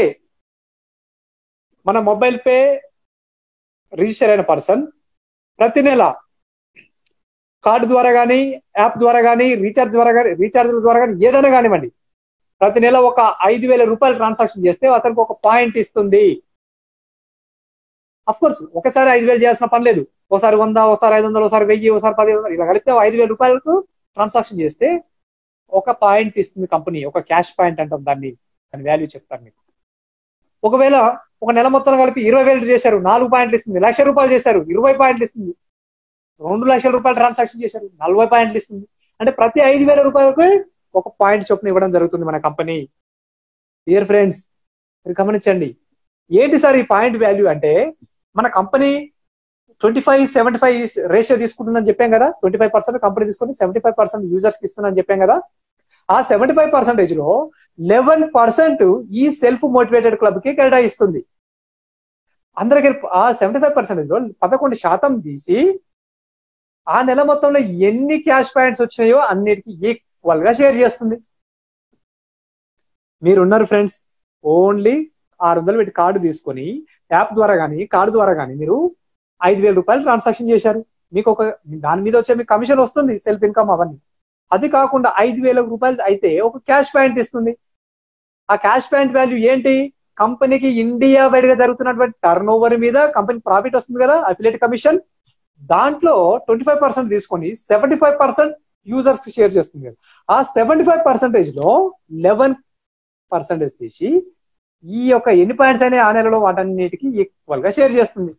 మన మొబైల్ పే రిజిస్టర్ అయిన పర్సన్ ప్రతి నెల కార్డు ద్వారా కానీ యాప్ ద్వారా కానీ రీఛార్జ్ ద్వారా కానీ రీఛార్జ్ ద్వారా కానీ ఏదైనా కానివ్వండి ప్రతి నెల ఒక ఐదు వేల రూపాయలు ట్రాన్సాక్షన్ చేస్తే అతనికి ఒక పాయింట్ ఇస్తుంది అఫ్ కోర్స్ ఒకసారి ఐదు వేలు చేయాల్సిన పని లేదు ఒకసారి వంద ఒకసారి ఐదు వందలు ఒకసారి వెయ్యి ఒకసారి పది వందలు ఇలా కలిపితే ఐదు వేల రూపాయలకు ట్రాన్సాక్షన్ చేస్తే ఒక పాయింట్ ఇస్తుంది కంపెనీ ఒక క్యాష్ పాయింట్ అంటాం దాన్ని దాని వాల్యూ చెప్తాను మీకు ఒకవేళ ఒక నెల మొత్తం కలిపి ఇరవై వేలు చేశారు నాలుగు పాయింట్లు ఇస్తుంది లక్ష రూపాయలు చేశారు ఇరవై పాయింట్లు ఇస్తుంది రెండు లక్షల రూపాయలు ట్రాన్సాక్షన్ చేశారు నలభై పాయింట్లు ఇస్తుంది అంటే ప్రతి ఐదు వేల రూపాయలకు ఒక పాయింట్ చొప్పున ఇవ్వడం జరుగుతుంది మన కంపెనీ డియర్ ఫ్రెండ్స్ మీరు గమనించండి ఏంటి సార్ ఈ పాయింట్ వాల్యూ అంటే మన company twenty five seventy five ratio తీసుకుంటుందని చెప్పాం కదా ట్వంటీ ఫైవ్ పర్సెంట్ కంపెనీ తీసుకుని సెవెంటీ ఫైవ్ పర్సెంట్ యూజర్స్ కి ఇస్తుందని చెప్పాం కదా ఆ సెవెంటీ ఫైవ్ పర్సెంటేజ్ లో లెవెన్ పర్సెంట్ ఈ సెల్ఫ్ మోటివేటెడ్ క్లబ్ కి కేటాయిస్తుంది అందరికి ఆ సెవెంటీ ఫైవ్ పర్సెంటేజ్ లో పదకొండు శాతం తీసి ఆ నెల మొత్తంలో ఎన్ని క్యాష్ పాయింట్స్ వచ్చినాయో అన్నిటికీ ఈక్వల్ గా షేర్ చేస్తుంది మీరున్నారు ఫ్రెండ్స్ ఓన్లీ ఆరు వందలు పెట్టి కార్డు తీసుకొని యాప్ ద్వారా కానీ కార్డు ద్వారా కానీ మీరు ఐదు వేల రూపాయలు ట్రాన్సాక్షన్ చేశారు మీకు ఒక దాని మీద వచ్చే మీకు కమిషన్ వస్తుంది సెల్ఫ్ ఇన్కమ్ అవన్నీ అది కాకుండా ఐదు వేల రూపాయలు అయితే ఒక క్యాష్ పాయింట్ ఇస్తుంది ఆ క్యాష్ పాయింట్ వాల్యూ ఏంటి కంపెనీకి ఇండియా వైడ్ గా జరుగుతున్నటువంటి టర్న్ ఓవర్ మీద కంపెనీ ప్రాఫిట్ వస్తుంది కదా అఫిలియేట్ కమిషన్ దాంట్లో ట్వంటీ ఫైవ్ పర్సెంట్ తీసుకొని సెవెంటీ ఫైవ్ పర్సెంట్ యూజర్స్ కి షేర్ చేస్తుంది కదా ఆ సెవెంటీ ఫైవ్ పర్సెంటేజ్ లో లెవెన్ పర్సెంటేజ్ తీసి ఈ యొక్క ఎన్ని పాయింట్స్ అయినా ఆ నెలలో వాటన్నిటికి ఈక్వల్ గా షేర్ చేస్తుంది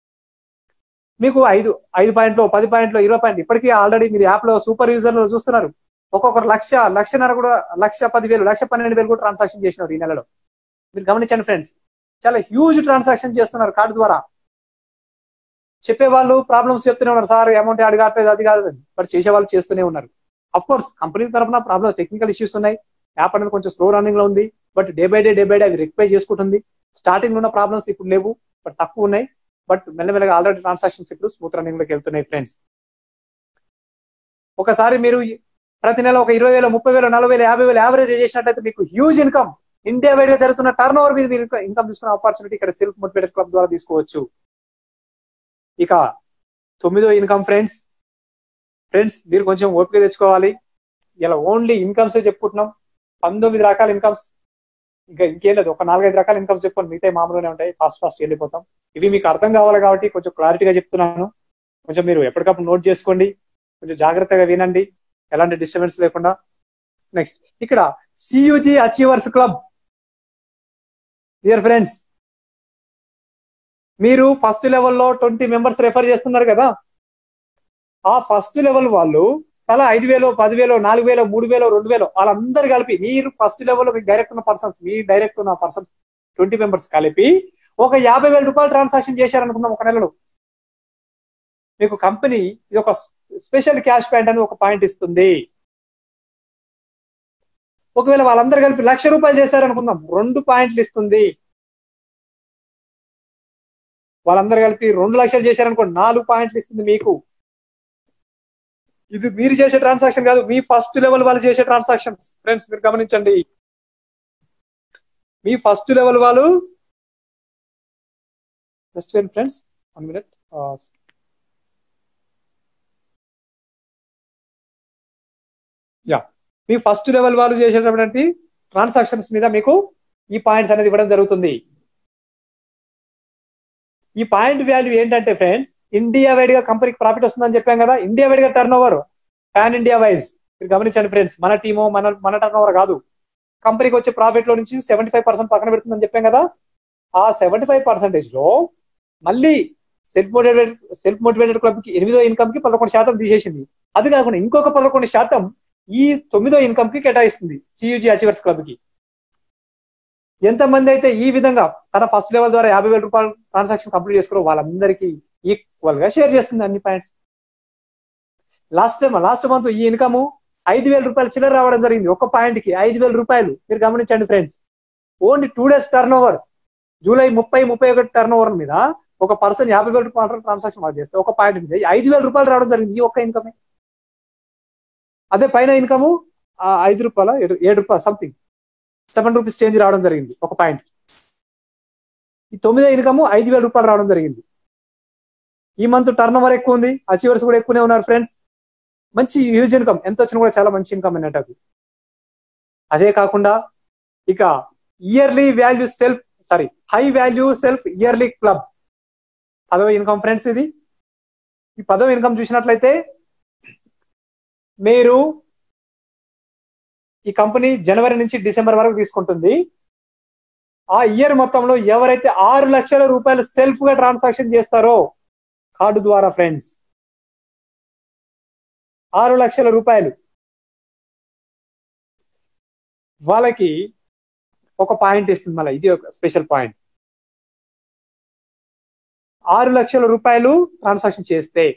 మీకు ఐదు ఐదు పాయింట్లు పది పాయింట్లు ఇరవై పాయింట్లు ఇప్పటికీ ఆల్రెడీ మీరు యాప్ లో సూపర్ యూజర్లు చూస్తున్నారు ఒక్కొక్కరు లక్ష లక్షన్నర కూడా లక్ష పదివేలు లక్ష పన్నెండు వేలు కూడా ట్రాన్సాక్షన్ చేసినారు ఈ నెలలో మీరు గమనించండి ఫ్రెండ్స్ చాలా హ్యూజ్ ట్రాన్సాక్షన్ చేస్తున్నారు కార్డు ద్వారా చెప్పే వాళ్ళు ప్రాబ్లమ్స్ చెప్తూనే ఉన్నారు సార్ అమౌంట్ యాడ్ కావట్లేదు అది కాదు బట్ చేసే వాళ్ళు చేస్తూనే ఉన్నారు అఫ్ కోర్స్ కంపెనీ తరఫున ప్రాబ్లమ్ టెక్నికల్ ఇష్యూస్ ఉన్నాయి యాప్ అనేది కొంచెం స్లో రన్నింగ్ లో ఉంది but day by day day by day అవి రిక్వై చేసుకుంటుంది స్టార్టింగ్ ఉన్న ప్రాబ్లమ్స్ ఇప్పుడు లేవు బట్ తక్కువ ఉన్నాయి బట్ మెల్లమెల్లగా ఆల్రెడీ ట్రాన్సాక్షన్స్ ఇప్పుడు స్మూత్ రన్నింగ్ లోకి వెళ్తున్నాయి ఫ్రెండ్స్ ఒకసారి మీరు ప్రతి నెల ఒక ఇరవై వేల ముప్పై వేల నలభై వేల యాభై వేల యావరేజ్ చేసినట్లయితే మీకు హ్యూజ్ ఇన్కమ్ ఇండియా వైడ్ గా జరుగుతున్న టర్న్ ఓవర్ మీద మీరు ఇన్కమ్ తీసుకునే ఆపర్చునిటీ ఇక్కడ సెల్ఫ్ మోటివేటెడ్ క్లబ్ ద్వారా తీసుకోవచ్చు ఇక తొమ్మిదో ఇన్కమ్ ఫ్రెండ్స్ ఫ్రెండ్స్ మీరు కొంచెం ఓపిక తెచ్చుకోవాలి ఇలా ఓన్లీ ఇన్కమ్స్ చెప్పుకుంటున్నాం పంతొమ్మిది రకాల ఇన్కమ్స్ ఇంకా ఇంకేం లేదు ఒక నాలుగైదు రకాల ఇన్కమ్స్ చెప్పుకొని మిగతా మామూలుగానే ఉంటాయి ఫాస్ట్ ఫాస్ట్ వెళ్ళిపోతాం ఇవి మీకు అర్థం కావాలి కాబట్టి కొంచెం క్లారిటీగా చెప్తున్నాను కొంచెం మీరు ఎప్పటికప్పుడు నోట్ చేసుకోండి కొంచెం జాగ్రత్తగా వినండి ఎలాంటి డిస్టర్బెన్స్ లేకుండా నెక్స్ట్ ఇక్కడ CUG achievers club dear friends మీరు ఫస్ట్ లెవెల్లో ట్వంటీ మెంబర్స్ రెఫర్ చేస్తున్నారు కదా ఆ ఫస్ట్ లెవెల్ వాళ్ళు తలా ఐదు వేలు పదివేలు నాలుగు వేలు మూడు వేలు రెండు వేలు వాళ్ళందరూ కలిపి మీరు ఫస్ట్ లెవెల్ మీకు డైరెక్ట్ ఉన్న పర్సన్స్ మీ డైరెక్ట్ ఉన్న పర్సన్స్ ట్వంటీ మెంబర్స్ కలిపి ఒక యాభై వేల రూపాయలు ట్రాన్సాక్షన్ చేశారనుకుందాం ఒక నెలలో మీకు కంపెనీ ఇది ఒక స్పెషల్ క్యాష్ పాయింట్ అని ఒక పాయింట్ ఇస్తుంది ఒకవేళ వాళ్ళందరూ కలిపి లక్ష రూపాయలు చేశారనుకుందాం రెండు పాయింట్లు ఇస్తుంది వాళ్ళందరూ కలిపి రెండు లక్షలు చేశారనుకోండి నాలుగు పాయింట్లు ఇస్తుంది మీకు ఇది మీరు చేసే ట్రాన్సాక్షన్ కాదు మీ ఫస్ట్ లెవెల్ వాళ్ళు చేసే ట్రాన్సాక్షన్ ఫ్రెండ్స్ మీరు గమనించండి మీ ఫస్ట్ లెవెల్ వాళ్ళు జస్ట్ ఫ్రెండ్స్ వన్ మినిట్ యా మీ ఫస్ట్ లెవెల్ వాళ్ళు చేసేటటువంటి ట్రాన్సాక్షన్స్ మీద మీకు ఈ పాయింట్స్ అనేది ఇవ్వడం జరుగుతుంది ఈ పాయింట్ వాల్యూ ఏంటంటే ఫ్రెండ్స్ ఇండియా వైడ్ గా కంపెనీకి ప్రాఫిట్ వస్తుందని చెప్పాం కదా ఇండియా వైడ్ గా turn over pan India wise మీరు గమనించండి ఫ్రెండ్స్ మన టీము మన మన టర్న్ ఓవర్ కాదు కంపెనీకి వచ్చే ప్రాఫిట్ లో నుంచి సెవెంటీ ఫైవ్ పర్సెంట్ పక్కన పెడుతుందని చెప్పాం కదా ఆ సెవెంటీ ఫైవ్ పర్సెంటేజ్ లో మళ్ళీ self motivated self motivated club కి ఎనిమిదో ఇన్కమ్ కి పదకొండు శాతం తీసేసింది అది కాకుండా ఇంకొక పదకొండు శాతం ఈ తొమ్మిదో ఇన్కమ్ కి కేటాయిస్తుంది సియూజీ అచీవర్స్ క్లబ్ కి ఎంతమంది అయితే ఈ విధంగా తన ఫస్ట్ లెవెల్ ద్వారా యాభై వేల రూపాయలు ట్రాన్సాక్షన్ కంప్లీట్ చేసుకున్న వాళ్ళందరికీ ఈక్వల్ గా షేర్ చేస్తుంది అన్ని points last time last month ఈ ఇన్కమ్ ఐదు వేల రూపాయలు చిల్లర రావడం జరిగింది ఒక పాయింట్ కి ఐదు వేల రూపాయలు మీరు గమనించండి friends only two days turn over July ముప్పై ముప్పై ఒకటి టర్న్ ఓవర్ మీద ఒక పర్సన్ యాభై వేల రూపాయలు ట్రాన్సాక్షన్ వాళ్ళు చేస్తే ఒక పాయింట్ మీద ఐదు వేల రూపాయలు రావడం జరిగింది ఈ ఒక్క ఇన్కమే అదే పైన ఇన్కమ్ ఐదు రూపాయల ఏడు రూపాయలు సంథింగ్ సెవెన్ రూపీస్ చేంజ్ రావడం జరిగింది ఒక పాయింట్ ఈ తొమ్మిదో ఇన్కమ్ ఐదు వేల రూపాయలు రావడం జరిగింది ఈ మంత్ టర్న్ ఓవర్ ఎక్కువ ఉంది అచీవర్స్ కూడా ఎక్కువనే ఉన్నారు ఫ్రెండ్స్ మంచి హ్యూజ్ ఇన్కమ్ ఎంత వచ్చినా కూడా చాలా మంచి ఇన్కమ్ అన్నట్టు అది అదే కాకుండా ఇక yearly value self sorry high value self yearly club పదవ ఇన్కమ్ ఫ్రెండ్స్ ఇది ఈ పదవ ఇన్కమ్ చూసినట్లయితే మీరు ఈ కంపెనీ జనవరి నుంచి డిసెంబర్ వరకు తీసుకుంటుంది ఆ ఇయర్ మొత్తంలో ఎవరైతే ఆరు లక్షల రూపాయలు సెల్ఫ్ గా ట్రాన్సాక్షన్ చేస్తారో కార్డు ద్వారా ఫ్రెండ్స్ ఆరు లక్షల రూపాయలు వాళ్ళకి ఒక పాయింట్ ఇస్తుంది మళ్ళీ ఇది ఒక స్పెషల్ పాయింట్ ఆరు లక్షల రూపాయలు ట్రాన్సాక్షన్ చేస్తే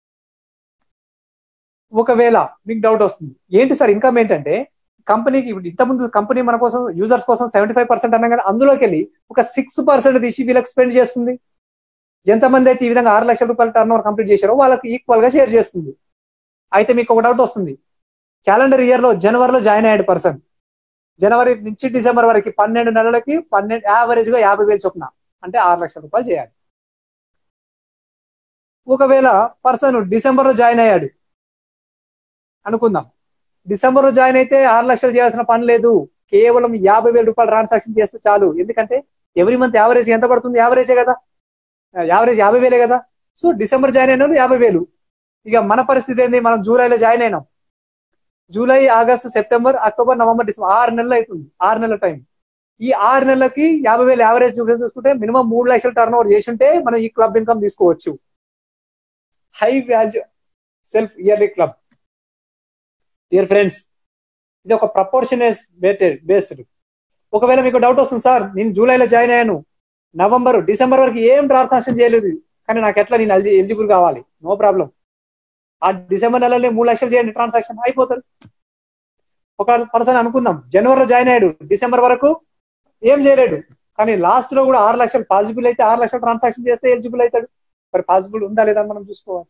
ఒకవేళ మీకు డౌట్ వస్తుంది ఏంటి సార్ ఇన్కమ్ ఏంటంటే కంపెనీకి ఇప్పుడు ఇంతకుముందు కంపెనీ మన కోసం యూజర్స్ కోసం సెవెంటీ ఫైవ్ పర్సెంట్ అన్నాం కదా అందులోకి వెళ్ళి ఒక సిక్స్ పర్సెంట్ తీసి వీళ్ళకి స్పెండ్ చేస్తుంది ఎంతమంది అయితే ఈ విధంగా ఆరు లక్షల రూపాయల టర్న్ ఓవర్ కంప్లీట్ చేశారో వాళ్ళకి ఈక్వల్ గా షేర్ చేస్తుంది అయితే మీకు ఒక డౌట్ వస్తుంది క్యాలెండర్ ఇయర్ లో జనవరిలో జాయిన్ అయ్యాడు పర్సన్ జనవరి నుంచి డిసెంబర్ వరకు పన్నెండు నెలలకి పన్నెండు యావరేజ్ గా యాభై వేలు చొప్పున అంటే ఆరు లక్షల రూపాయలు చేయాలి ఒకవేళ పర్సన్ డిసెంబర్ లో జాయిన్ అయ్యాడు అనుకుందాం డిసెంబర్ లో జాయిన్ అయితే ఆరు లక్షలు చేయాల్సిన పని లేదు కేవలం యాభై వేల రూపాయలు ట్రాన్సాక్షన్ చేస్తే చాలు ఎందుకంటే ఎవ్రీ మంత్ యావరేజ్ ఎంత పడుతుంది యావరేజే కదా యావరేజ్ యాభై వేలే కదా సో డిసెంబర్ జాయిన్ అయిన వాళ్ళు యాభై వేలు ఇక మన పరిస్థితి ఏంది మనం జూలైలో జాయిన్ అయినాం July August September October November December ఆరు నెలలు అవుతుంది ఆరు నెలల టైం ఈ ఆరు నెలలకి యాభై వేలు యావరేజ్ చూసుకుంటే మినిమం మూడు లక్షలు టర్న్ ఓవర్ చేసి ఉంటే మనం ఈ క్లబ్ ఇన్కమ్ తీసుకోవచ్చు high value self yearly club dear friends ఇది ఒక ప్రపోర్షనేట్ బేస్డ్ ఒకవేళ మీకు డౌట్ వస్తుంది సార్ నేను జూలైలో జాయిన్ అయ్యాను నవంబర్ డిసెంబర్ వరకు ఏం ట్రాన్సాక్షన్ చేయలేదు కానీ నాకు ఎట్లా నేను ఎలిజిబుల్ కావాలి నో ప్రాబ్లం ఆ డిసెంబర్ నెలలో మూడు లక్షలు చేయండి ట్రాన్సాక్షన్ అయిపోతుంది ఒక పర్సన్ అనుకుందాం జనవరిలో జాయిన్ అయ్యాడు డిసెంబర్ వరకు ఏం చేయలేడు కానీ లాస్ట్ లో కూడా ఆరు లక్షలు పాసిబుల్ అయితే ఆరు లక్షలు ట్రాన్సాక్షన్ చేస్తే ఎలిజిబుల్ అవుతాడు మరి పాసిబుల్ ఉందా లేదా మనం చూసుకోవాలి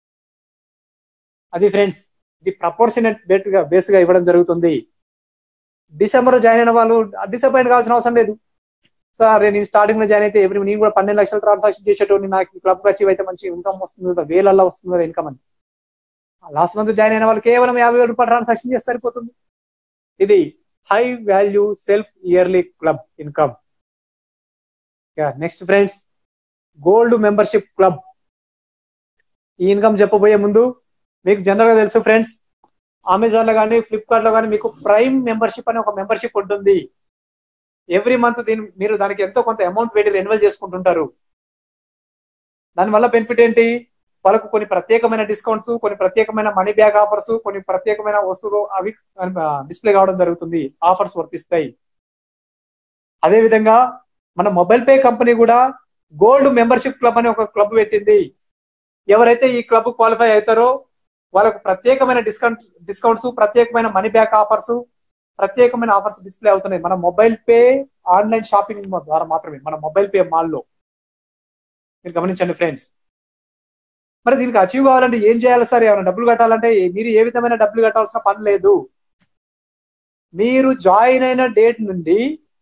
అది ఫ్రెండ్స్ ఇది ప్రపోర్షనేట్ బేట్ గా బేస్ గా ఇవ్వడం జరుగుతుంది డిసెంబర్ జాయిన్ అయిన వాళ్ళు డిసప్పాయింట్ కావాల్సిన అవసరం లేదు సార్ నేను స్టార్టింగ్ లో జాయిన్ అయితే ఎవ్రీ నేను కూడా పన్నెండు లక్షలు ట్రాన్సాక్షన్ చేసేటోని నాకు క్లబ్ అచీవ్ అయితే మంచి ఇన్కమ్ వస్తుంది కదా వేలల్లో వస్తుంది కదా ఇన్కమ్ అని లాస్ట్ మంత్ జాయిన్ అయిన వాళ్ళు కేవలం యాభై వేల రూపాయలు ట్రాన్సాక్షన్ చేస్తే సరిపోతుంది ఇది high value self yearly club income next friends gold membership club ఈ ఇన్కమ్ చెప్పబోయే ముందు మీకు జనరల్ గా తెలుసు ఫ్రెండ్స్ అమెజాన్ లో కానీ ఫ్లిప్కార్ట్ లో కానీ మీకు ప్రైమ్ మెంబర్షిప్ అనే ఒక మెంబర్షిప్ ఉంటుంది ఎవ్రీ మంత్ దీని మీరు దానికి ఎంతో కొంత అమౌంట్ పెట్టి రెన్యువల్ చేసుకుంటుంటారు దానివల్ల బెనిఫిట్ ఏంటి వాళ్ళకు కొన్ని ప్రత్యేకమైన డిస్కౌంట్స్ కొన్ని ప్రత్యేకమైన మనీ బ్యాక్ ఆఫర్స్ కొన్ని ప్రత్యేకమైన వస్తువులు అవి డిస్ప్లే కావడం జరుగుతుంది ఆఫర్స్ వర్తిస్తాయి అదే విధంగా మన మొబైల్ పే కంపెనీ కూడా గోల్డ్ మెంబర్షిప్ క్లబ్ అని ఒక క్లబ్ పెట్టింది ఎవరైతే ఈ క్లబ్ క్వాలిఫై అవుతారో వాళ్ళకు ప్రత్యేకమైన డిస్కౌంట్ డిస్కౌంట్స్ ప్రత్యేకమైన మనీ బ్యాక్ ఆఫర్స్ ప్రత్యేకమైన ఆఫర్స్ డిస్ప్లే అవుతున్నాయి మన మొబైల్ పే ఆన్లైన్ షాపింగ్ ద్వారా మాత్రమే మన మొబైల్ పే మాల్లో మీరు గమనించండి ఫ్రెండ్స్ మరి దీనికి అచీవ్ కావాలంటే ఏం చేయాలి సార్ ఏమైనా డబ్బులు కట్టాలంటే మీరు ఏ విధమైన డబ్బులు కట్టాల్సిన పని లేదు మీరు జాయిన్ అయిన డేట్ నుండి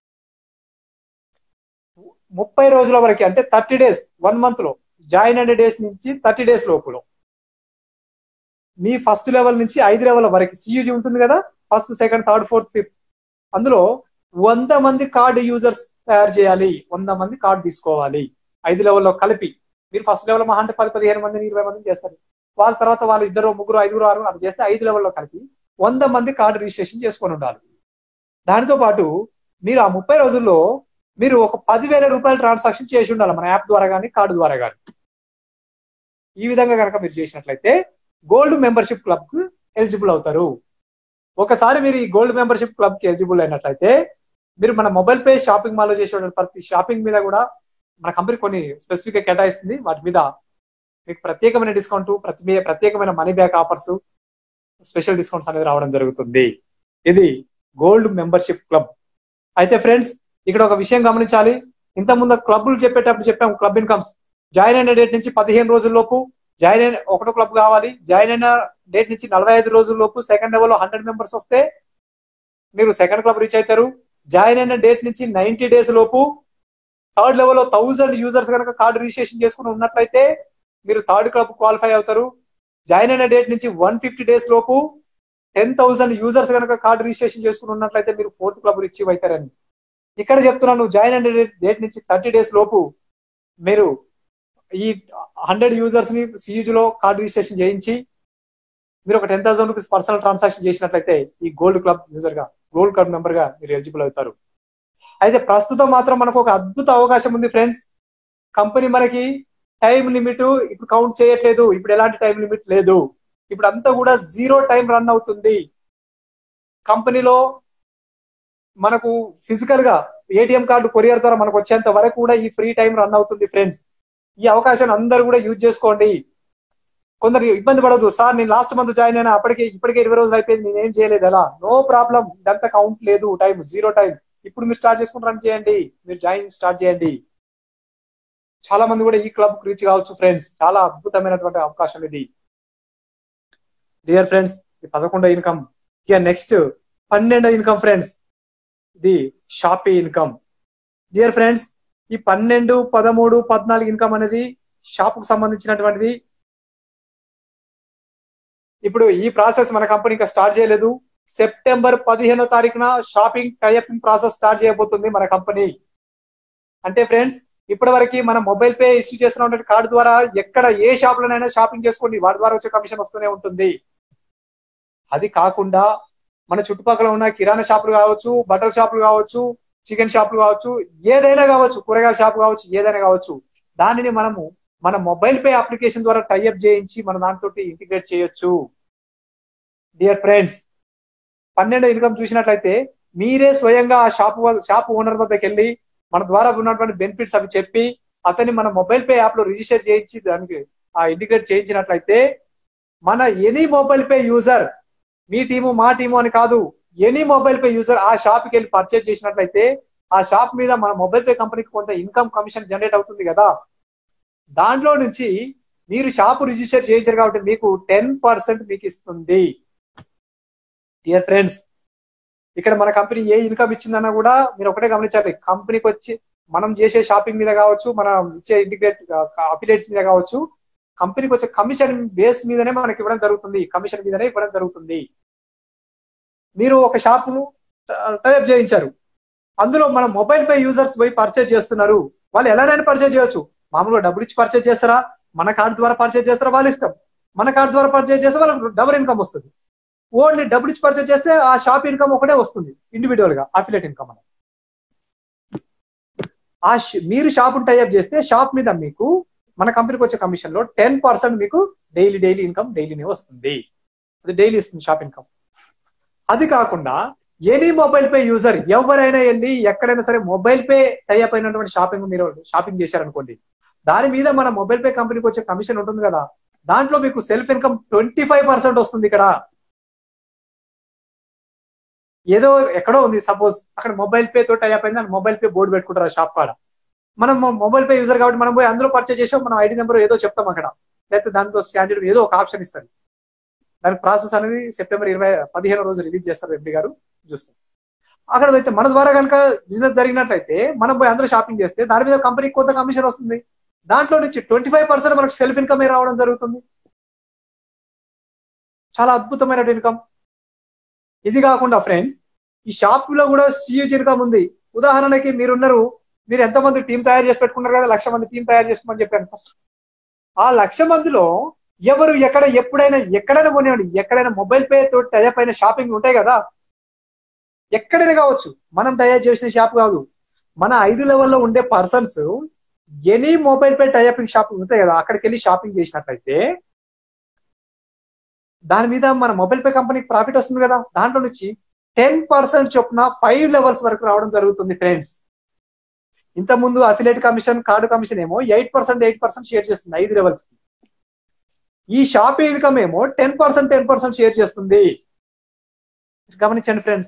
ముప్పై రోజుల వరకు అంటే థర్టీ డేస్ వన్ మంత్ లో జాయిన్ అయిన డేస్ నుంచి థర్టీ డేస్ లోపులో మీ ఫస్ట్ లెవెల్ నుంచి ఐదు లెవెల్ వరకు సియూజీ ఉంటుంది కదా first second third fourth fifth అందులో వంద మంది కార్డ్ యూజర్స్ తయారు చేయాలి వంద మంది కార్డు తీసుకోవాలి ఐదు లెవెల్లో కలిపి మీరు ఫస్ట్ లెవెల్ మహా అంటే పది పదిహేను మందిని ఇరవై మందిని చేస్తారు వాళ్ళ తర్వాత వాళ్ళు ఇద్దరు ముగ్గురు ఐదుగురు ఆరు అది చేస్తే ఐదు లెవెల్లో కలిపి వంద మంది కార్డు రిజిస్ట్రేషన్ చేసుకొని ఉండాలి దానితో పాటు మీరు ఆ ముప్పై రోజుల్లో మీరు ఒక పదివేల రూపాయల ట్రాన్సాక్షన్ చేసి ఉండాలి మన యాప్ ద్వారా కానీ కార్డు ద్వారా కానీ ఈ విధంగా కనుక మీరు చేసినట్లయితే గోల్డ్ మెంబర్షిప్ క్లబ్ కు ఎలిజిబుల్ అవుతారు ఒకసారి మీరు ఈ గోల్డ్ మెంబర్షిప్ క్లబ్ కి ఎలిజిబుల్ అయినట్లయితే మీరు మన మొబైల్ పే షాపింగ్ మాల్ లో చేసే ప్రతి షాపింగ్ మీద కూడా మన కంపెనీ కొన్ని స్పెసిఫిక్ గా కేటాయిస్తుంది వాటి మీద మీకు ప్రత్యేకమైన డిస్కౌంట్ ప్రతి ప్రత్యేకమైన money back offers special discounts అనేది రావడం జరుగుతుంది ఇది గోల్డ్ మెంబర్షిప్ క్లబ్ అయితే ఫ్రెండ్స్ ఇక్కడ ఒక విషయం గమనించాలి ఇంత ముందు క్లబ్లు చెప్పేటప్పుడు చెప్పాము క్లబ్ ఇన్కమ్స్ జాయిన్ అయిన డేట్ నుంచి పదిహేను రోజుల లోపు జాయిన్ అయిన ఒకటో క్లబ్ కావాలి జాయిన్ అయిన డేట్ నుంచి నలభై ఐదు రోజుల లోపు సెకండ్ లెవెల్ హండ్రెడ్ మెంబర్స్ వస్తే మీరు సెకండ్ క్లబ్ రీచ్ అవుతారు జాయిన్ అయిన డేట్ నుంచి నైన్టీ డేస్ లోపు థర్డ్ లెవెల్లో థౌజండ్ యూజర్స్ కనుక కార్డు రిజిస్ట్రేషన్ చేసుకుని ఉన్నట్లయితే మీరు థర్డ్ క్లబ్ క్వాలిఫై అవుతారు జాయిన్ అయిన డేట్ నుంచి వన్ ఫిఫ్టీ డేస్ లోపు టెన్ థౌసండ్ యూజర్స్ కనుక కార్డు రిజిస్ట్రేషన్ చేసుకుని ఉన్నట్లయితే మీరు ఫోర్త్ క్లబ్ రిచీవ్ అవుతారని ఇక్కడ చెప్తున్నాను జాయిన్ అయిన డేట్ నుంచి థర్టీ డేస్ లోపు మీరు ఈ హండ్రెడ్ యూజర్స్ ని సియూజ్ లో కార్డు రిజిస్ట్రేషన్ చేయించి మీరు ఒక ten thousand rupees personal transaction చేసినట్లయితే ఈ గోల్డ్ క్లబ్ యూజర్ గా గోల్డ్ క్లబ్ మెంబర్ గా మీరు ఎలిజిబుల్ అవుతారు అయితే ప్రస్తుతం మాత్రం మనకు ఒక అద్భుత అవకాశం ఉంది ఫ్రెండ్స్ కంపెనీ మనకి టైం లిమిట్ ఇప్పుడు కౌంట్ చేయట్లేదు ఇప్పుడు ఎలాంటి టైం లిమిట్ లేదు ఇప్పుడు అంతా కూడా జీరో టైం రన్ అవుతుంది కంపెనీలో మనకు ఫిజికల్ గా ఏటీఎం కార్డు కొరియర్ ద్వారా మనకు వచ్చేంత వరకు కూడా ఈ ఫ్రీ టైం రన్ అవుతుంది ఫ్రెండ్స్ ఈ అవకాశాన్ని అందరూ కూడా యూజ్ చేసుకోండి కొందరు ఇబ్బంది పడదు సార్ నేను లాస్ట్ మంత్ జాయిన్ అయినా అప్పటికే ఇప్పటికే ఇరవై రోజులు అయిపోయింది నేను ఏం చేయలేదు ఎలా నో ప్రాబ్లం ఇదంతా కౌంట్ లేదు టైం జీరో టైం ఇప్పుడు మీరు స్టార్ట్ చేసుకుని రన్ చేయండి మీరు జాయిన్ స్టార్ట్ చేయండి చాలా మంది కూడా ఈ క్లబ్ రీచ్ కావచ్చు ఫ్రెండ్స్ చాలా అద్భుతమైనటువంటి అవకాశం ఇది డియర్ ఫ్రెండ్స్ పదకొండో ఇన్కమ్ ఇక నెక్స్ట్ పన్నెండో ఇన్కమ్ ఫ్రెండ్స్ ఇది షాపీ ఇన్కమ్ డియర్ ఫ్రెండ్స్ ఈ పన్నెండు పదమూడు పద్నాలుగు ఇన్కమ్ అనేది షాప్ కు సంబంధించినటువంటిది ఇప్పుడు ఈ ప్రాసెస్ మన కంపెనీ ఇంకా స్టార్ట్ చేయలేదు సెప్టెంబర్ పదిహేనో తారీఖున షాపింగ్ టైపింగ్ ప్రాసెస్ స్టార్ట్ చేయబోతుంది మన కంపెనీ అంటే ఫ్రెండ్స్ ఇప్పటి వరకు మన మొబైల్ పే ఇష్యూ చేస్తున్న కార్డు ద్వారా ఎక్కడ ఏ షాప్ లోనైనా షాపింగ్ చేసుకోండి వాటి ద్వారా వచ్చే కమిషన్ వస్తూనే ఉంటుంది అది కాకుండా మన చుట్టుపక్కల ఉన్న కిరాణా షాపులు కావచ్చు బట్టల షాపులు కావచ్చు చికెన్ షాపులు కావచ్చు ఏదైనా కావచ్చు కూరగాయల షాపు కావచ్చు ఏదైనా కావచ్చు దానిని మనము మన మొబైల్ పే అప్లికేషన్ ద్వారా టైఅప్ చేయించి మన దాంతో ఇంటిగ్రేట్ చేయొచ్చు డియర్ ఫ్రెండ్స్ పన్నెండు ఇన్కమ్ చూసినట్లయితే మీరే స్వయంగా ఆ షాపు షాప్ ఓనర్ వద్దకు వెళ్ళి మన ద్వారా ఉన్నటువంటి బెనిఫిట్స్ అవి చెప్పి అతన్ని మన మొబైల్ పే యాప్ లో రిజిస్టర్ చేయించి దానికి ఆ ఇంటిగ్రేట్ చేయించినట్లయితే మన ఎనీ మొబైల్ పే యూజర్ మీ టీము మా టీము అని కాదు ఎనీ మొబైల్ పే యూజర్ ఆ షాప్ కి వెళ్ళి పర్చేజ్ చేసినట్లయితే ఆ షాప్ మీద మన మొబైల్ పే కంపెనీకి కొంత ఇన్కమ్ కమిషన్ జనరేట్ అవుతుంది కదా దాంట్లో నుంచి మీరు షాప్ రిజిస్టర్ చేయించారు కాబట్టి మీకు టెన్ పర్సెంట్ మీకు ఇస్తుంది డియర్ ఫ్రెండ్స్ ఇక్కడ మన కంపెనీ ఏ ఇన్కమ్ ఇచ్చిందన్నా కూడా మీరు ఒకటే గమనించాలి కంపెనీకి వచ్చి మనం చేసే షాపింగ్ మీద కావచ్చు మనం ఇచ్చే ఇంటిగ్రేట్ అఫిలియేట్స్ మీద కావచ్చు కంపెనీకి వచ్చే కమిషన్ బేస్ మీదనే మనకి ఇవ్వడం జరుగుతుంది కమిషన్ మీదనే ఇవ్వడం జరుగుతుంది మీరు ఒక షాపును టైప్ చేయించారు అందులో మన మొబైల్ పే యూజర్స్ పోయి పర్చేజ్ చేస్తున్నారు వాళ్ళు ఎలానైనా పర్చేజ్ చేయొచ్చు మామూలుగా డబ్బులు ఇచ్చి పర్చేజ్ చేస్తారా మన కార్డు ద్వారా పర్చేజ్ చేస్తారా వాళ్ళ ఇష్టం మన కార్డు ద్వారా పర్చేజ్ చేస్తే వాళ్ళకి డబుల్ ఇన్కమ్ వస్తుంది ఓన్లీ డబ్బులు ఇచ్చి పర్చేజ్ చేస్తే ఆ షాప్ ఇన్కమ్ ఒకటే వస్తుంది ఇండివిజువల్ గా అఫిలేట్ ఇన్కమ్ అని ఆ మీరు షాప్ టైఅప్ చేస్తే షాప్ మీద మీకు మన కంపెనీకి వచ్చే కమిషన్ లో టెన్ పర్సెంట్ మీకు డైలీ డైలీ ఇన్కమ్ డైలీనే వస్తుంది అది డైలీ ఇస్తుంది షాప్ ఇన్కమ్ అది కాకుండా ఎనీ మొబైల్ పే యూజర్ ఎవరైనా వెళ్ళి ఎక్కడైనా సరే మొబైల్ పే టైప్ అయినటువంటి షాపింగ్ మీరు షాపింగ్ చేశారనుకోండి దాని మీద మన మొబైల్ పే కంపెనీకి వచ్చే కమిషన్ ఉంటుంది కదా దాంట్లో మీకు self income twenty five percent వస్తుంది ఇక్కడ ఏదో ఎక్కడో ఉంది సపోజ్ అక్కడ మొబైల్ పే తోటి టైప్ అయింది మొబైల్ పే బోర్డు పెట్టుకుంటారు ఆ షాప్ కాడ మనం మొబైల్ పే యూజర్ కాబట్టి మనం పోయి అందులో పర్చేజ్ చేసాం మనం ఐడి నెంబర్ ఏదో చెప్తాం అక్కడ లేకపోతే దాంట్లో స్కాన్ చేయడం ఏదో ఒక ఆప్షన్ ఇస్తారు దాని ప్రాసెస్ అనేది సెప్టెంబర్ ఇరవై పదిహేను రోజు రిలీజ్ చేస్తారు ఎంపీ గారు చూస్తాం అక్కడ అయితే మన ద్వారా కనుక బిజినెస్ జరిగినట్లయితే మనం పోయి అందరూ షాపింగ్ చేస్తే దాని మీద కంపెనీకి కొంత కమిషన్ వస్తుంది దాంట్లో నుంచి ట్వంటీ ఫైవ్ పర్సెంట్ మనకు సెల్ఫ్ ఇన్కమ్ రావడం జరుగుతుంది చాలా అద్భుతమైన ఇన్కమ్ ఇది కాకుండా ఫ్రెండ్స్ ఈ షాప్ లో కూడా సీయూజ్ ఇన్కమ్ ఉంది ఉదాహరణకి మీరున్నారు మీరు ఎంతమంది టీం తయారు చేసి పెట్టుకున్నారు కదా లక్ష మంది టీం తయారు చేసుకోమని చెప్పాను ఫస్ట్ ఆ లక్ష మందిలో ఎవరు ఎక్కడ ఎప్పుడైనా ఎక్కడైనా కొనివ్వండి ఎక్కడైనా మొబైల్ పే తోటి టైప్ అయిన షాపింగ్ ఉంటాయి కదా ఎక్కడైనా కావచ్చు మనం టైప్ చేసిన షాప్ కాదు మన ఐదు లెవెల్లో ఉండే persons any mobile pay typing shopping ఉంటాయి కదా అక్కడికి వెళ్ళి షాపింగ్ చేసినట్లయితే దాని మీద మన మొబైల్ పే కంపెనీకి ప్రాఫిట్ వస్తుంది కదా దాంట్లో నుంచి టెన్ పర్సెంట్ చొప్పున ఫైవ్ లెవెల్స్ వరకు రావడం జరుగుతుంది ఫ్రెండ్స్ ఇంత ముందు అఫిలేట్ కమిషన్ కార్డు కమిషన్ ఏమో eight percent eight percent share చేస్తుంది ఐదు లెవెల్స్ కి ఈ షాపింగ్ ఇన్కమ్ ఏమో ten percent ten percent share చేస్తుంది గమనించండి ఫ్రెండ్స్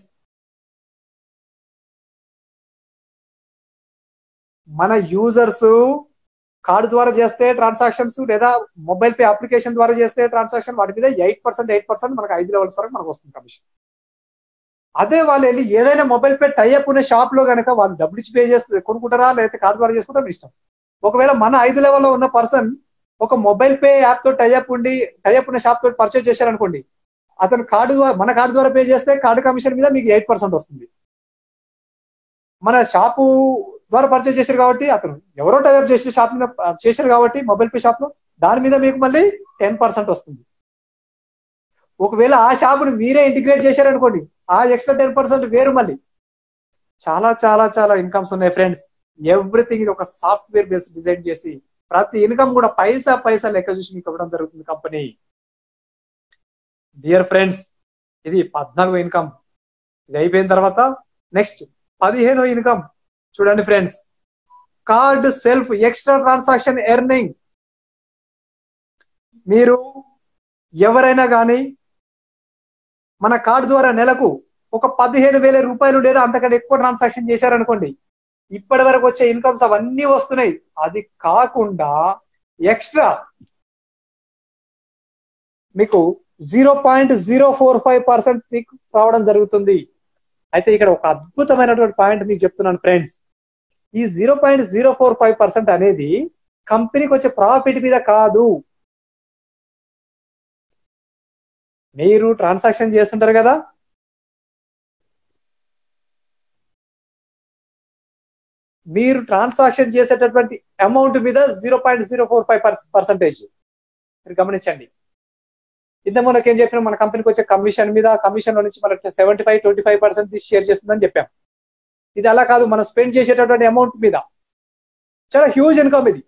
మన యూజర్స్ కార్డు ద్వారా చేస్తే ట్రాన్సాక్షన్స్ లేదా మొబైల్ పే అప్లికేషన్ ద్వారా చేస్తే ట్రాన్సాక్షన్ వాటి మీద ఎయిట్ పర్సెంట్ ఎయిట్ పర్సెంట్ మనకు ఐదు లెవెల్స్ వరకు మనకు వస్తుంది కమిషన్ అదే వాళ్ళు వెళ్ళి ఏదైనా మొబైల్ పే టైఅప్ ఉన్న షాప్ లో కనుక వాళ్ళు డబ్బులు ఇచ్చి పే చేస్తే కొనుక్కుంటారా లేకపోతే కార్డు ద్వారా చేసుకుంటారా మీ ఇష్టం ఒకవేళ మన ఐదు లెవెల్లో ఉన్న పర్సన్ ఒక మొబైల్ పే యాప్ తో టైఅప్ ఉండి టైఅప్ ఉన్న షాప్ తోటి పర్చేజ్ చేశారనుకోండి అతను కార్డు మన కార్డు ద్వారా పే చేస్తే కార్డు కమిషన్ మీద మీకు ఎయిట్ పర్సెంట్ వస్తుంది మన షాపు ద్వారా పర్చేజ్ చేశారు కాబట్టి అతను ఎవరో టైప్ చేసిన షాప్ మీద చేశారు కాబట్టి మొబైల్ పే షాప్ లో దాని మీద మీకు మళ్ళీ టెన్ పర్సెంట్ వస్తుంది ఒకవేళ ఆ షాపును మీరే ఇంటిగ్రేట్ చేశారనుకోండి ఆ ఎక్స్ట్రా టెన్ పర్సెంట్ వేరు మళ్ళీ చాలా చాలా చాలా ఇన్కమ్స్ ఉన్నాయి ఫ్రెండ్స్ ఎవ్రీథింగ్ ఇది ఒక సాఫ్ట్వేర్ బేస్ డిజైన్ చేసి ప్రతి ఇన్కమ్ కూడా పైసా పైసా లెక్క చూసి మీకు ఇవ్వడం జరుగుతుంది కంపెనీ డియర్ ఫ్రెండ్స్ ఇది పద్నాలుగో ఇన్కమ్ ఇది అయిపోయిన తర్వాత నెక్స్ట్ పదిహేనో ఇన్కమ్ చూడండి friends card self extra transaction earning మీరు ఎవరైనా కానీ మన కార్డు ద్వారా నెలకు ఒక పదిహేను వేల రూపాయలు లేదా అంతకంటే ఎక్కువ ట్రాన్సాక్షన్ చేశారనుకోండి ఇప్పటి వరకు వచ్చే ఇన్కమ్స్ అవన్నీ వస్తున్నాయి అది కాకుండా ఎక్స్ట్రా మీకు zero point zero four five percent మీకు రావడం జరుగుతుంది అయితే ఇక్కడ ఒక అద్భుతమైనటువంటి పాయింట్ మీకు చెప్తున్నాను ఫ్రెండ్స్ ఈ zero point zero four five percent అనేది కంపెనీకి వచ్చే ప్రాఫిట్ మీద కాదు మీరు ట్రాన్సాక్షన్ చేస్తుంటారు కదా మీరు ట్రాన్సాక్షన్ చేసేటటువంటి అమౌంట్ మీద zero point zero four five percentage మీరు గమనించండి ఇంత మనకి ఏం చెప్పినా మన కంపెనీకి వచ్చే కమిషన్ మీద కమిషన్ నుంచి మనకి seventy five twenty five percent share చేస్తుందని చెప్పాం ఇది అలా కాదు మనం స్పెండ్ చేసేటటువంటి అమౌంట్ మీద చాలా హ్యూజ్ ఇన్కమ్ ఇది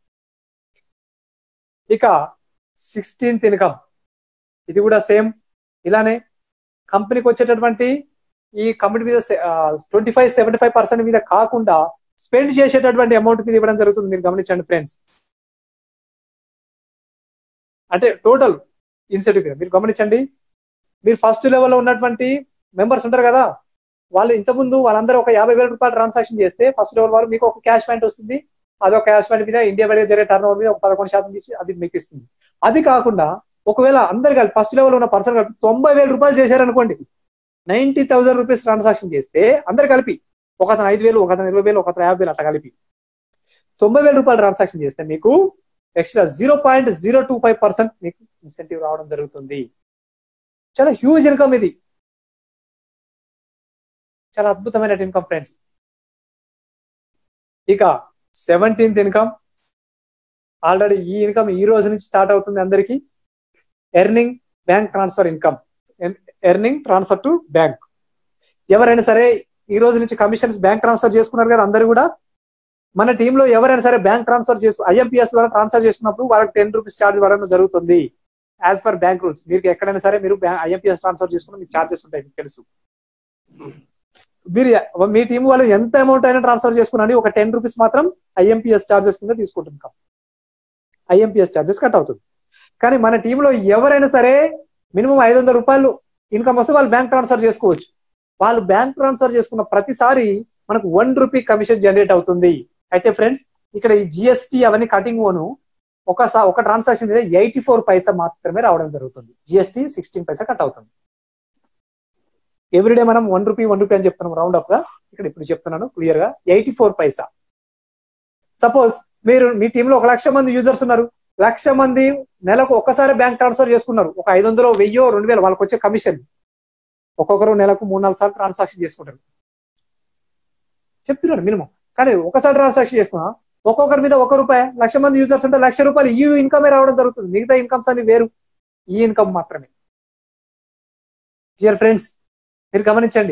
ఇక సిక్స్టీన్త్ ఇన్కమ్ ఇది కూడా సేమ్ ఇలానే కంపెనీకి వచ్చేటటువంటి ఈ కంపెనీ మీద twenty five seventy five percent మీద కాకుండా స్పెండ్ చేసేటటువంటి అమౌంట్ మీద ఇవ్వడం జరుగుతుంది మీరు గమనించండి ఫ్రెండ్స్ అంటే టోటల్ ఇన్సెంటివ్ మీద మీరు గమనించండి మీరు ఫస్ట్ లెవెల్లో ఉన్నటువంటి మెంబర్స్ ఉంటారు కదా వాళ్ళు ఇంతకుముందు వాళ్ళందరూ ఒక యాభై వేల రూపాయలు ట్రాన్సాక్షన్ చేస్తే ఫస్ట్ లెవెల్ వాళ్ళు మీకు ఒక క్యాష్ పాయింట్ వస్తుంది అదొక క్యాష్ పాయింట్ మీద ఇండియా బయట జరిగే టర్న్ ఓవర్ మీద ఒక పదకొండు శాతం తీసి అది మీకు ఇస్తుంది అది కాకుండా ఒకవేళ అందరు కలిపి ఫస్ట్ లెవెల్ ఉన్న పర్సన్ కలిపి తొంభై వేల రూపాయలు చేశారనుకోండి నైన్టీ థౌసండ్ రూపీస్ ట్రాన్సాక్షన్ చేస్తే అందరు కలిపి ఒక అతను ఐదు వేలు ఒక అతను ఇరవై వేలు ఒక అతను యాభై వేలు అట్లా కలిపి తొంభై వేల రూపాయలు ట్రాన్సాక్షన్ చేస్తే మీకు extra zero point zero two five percent మీకు ఇన్సెంటివ్ రావడం జరుగుతుంది చాలా హ్యూజ్ ఇన్కమ్ ఇది చాలా అద్భుతమైన ఇన్కమ్ ఫ్రెండ్స్ ఇక సెవెంటీన్త్ ఇన్కమ్ ఆల్రెడీ ఈ ఇన్కమ్ ఈ రోజు నుంచి స్టార్ట్ అవుతుంది అందరికి earning bank transfer income earning transfer to bank ఎవరైనా సరే ఈ రోజు నుంచి కమిషన్స్ బ్యాంక్ ట్రాన్స్ఫర్ చేసుకున్నారు కదా అందరు కూడా మన టీంలో ఎవరైనా సరే బ్యాంక్ ట్రాన్స్ఫర్ చేసు ఐఎంపీఎస్ ద్వారా ట్రాన్స్ఫర్ చేసినప్పుడు వాళ్ళకి టెన్ రూపీస్ ఛార్జ్ పడడం జరుగుతుంది యాజ్ పర్ బ్యాంక్ రూల్స్ మీకు ఎక్కడైనా సరే మీరు ఐఎంపీఎస్ ట్రాన్స్ఫర్ చేసుకున్న మీకు ఛార్జెస్ ఉంటాయి మీకు తెలుసు మీరు మీ టీం వాళ్ళు ఎంత అమౌంట్ అయినా ట్రాన్స్ఫర్ చేసుకున్నాండి ఒక టెన్ రూపీస్ మాత్రం ఐఎంపీఎస్ ఛార్జెస్ కింద తీసుకుంటుంది ఐఎంపీఎస్ ఛార్జెస్ కట్ అవుతుంది కానీ మన టీంలో ఎవరైనా సరే మినిమం ఐదు వందల రూపాయలు ఇన్కమ్ వస్తే వాళ్ళు బ్యాంక్ ట్రాన్స్ఫర్ చేసుకోవచ్చు వాళ్ళు బ్యాంక్ ట్రాన్స్ఫర్ చేసుకున్న ప్రతిసారి మనకు వన్ రూపీ కమిషన్ జనరేట్ అవుతుంది అయితే ఫ్రెండ్స్ ఇక్కడ ఈ జిఎస్టీ అవన్నీ కటింగ్ ఓను ఒకసారి ఒక ట్రాన్సాక్షన్ మీద ఎయిటీ ఫోర్ పైసా మాత్రమే రావడం జరుగుతుంది జిఎస్టీ సిక్స్టీన్ పైసా కట్ అవుతుంది ఎవ్రీడే మనం వన్ రూపీ వన్ రూపీ అని చెప్తున్నాం రౌండ్ అప్ గా ఇక్కడ ఇప్పుడు చెప్తున్నాను క్లియర్ గా ఎయిటీ ఫోర్ పైసా సపోజ్ మీరు మీ టీంలో ఒక లక్ష మంది యూజర్స్ ఉన్నారు లక్ష మంది నెలకు ఒక్కసారి బ్యాంక్ ట్రాన్స్ఫర్ చేసుకున్నారు ఒక ఐదు వందలు వెయ్యో రెండు వేలు వాళ్ళకి వచ్చే కమిషన్ ఒక్కొక్కరు నెలకు మూడు నాలుగు సార్లు ట్రాన్సాక్షన్ చేసుకుంటారు చెప్తున్నాడు మినిమం కానీ ఒకసారి ట్రాన్సాక్షన్ చేసుకున్నా ఒక్కొక్కరి మీద ఒక రూపాయి లక్ష మంది యూజర్స్ ఉంటే లక్ష రూపాయలు ఈ ఇన్కమే రావడం జరుగుతుంది మిగతా ఇన్కమ్స్ అన్ని వేరు ఈ ఇన్కమ్ మాత్రమే డియర్ ఫ్రెండ్స్ మీరు గమనించండి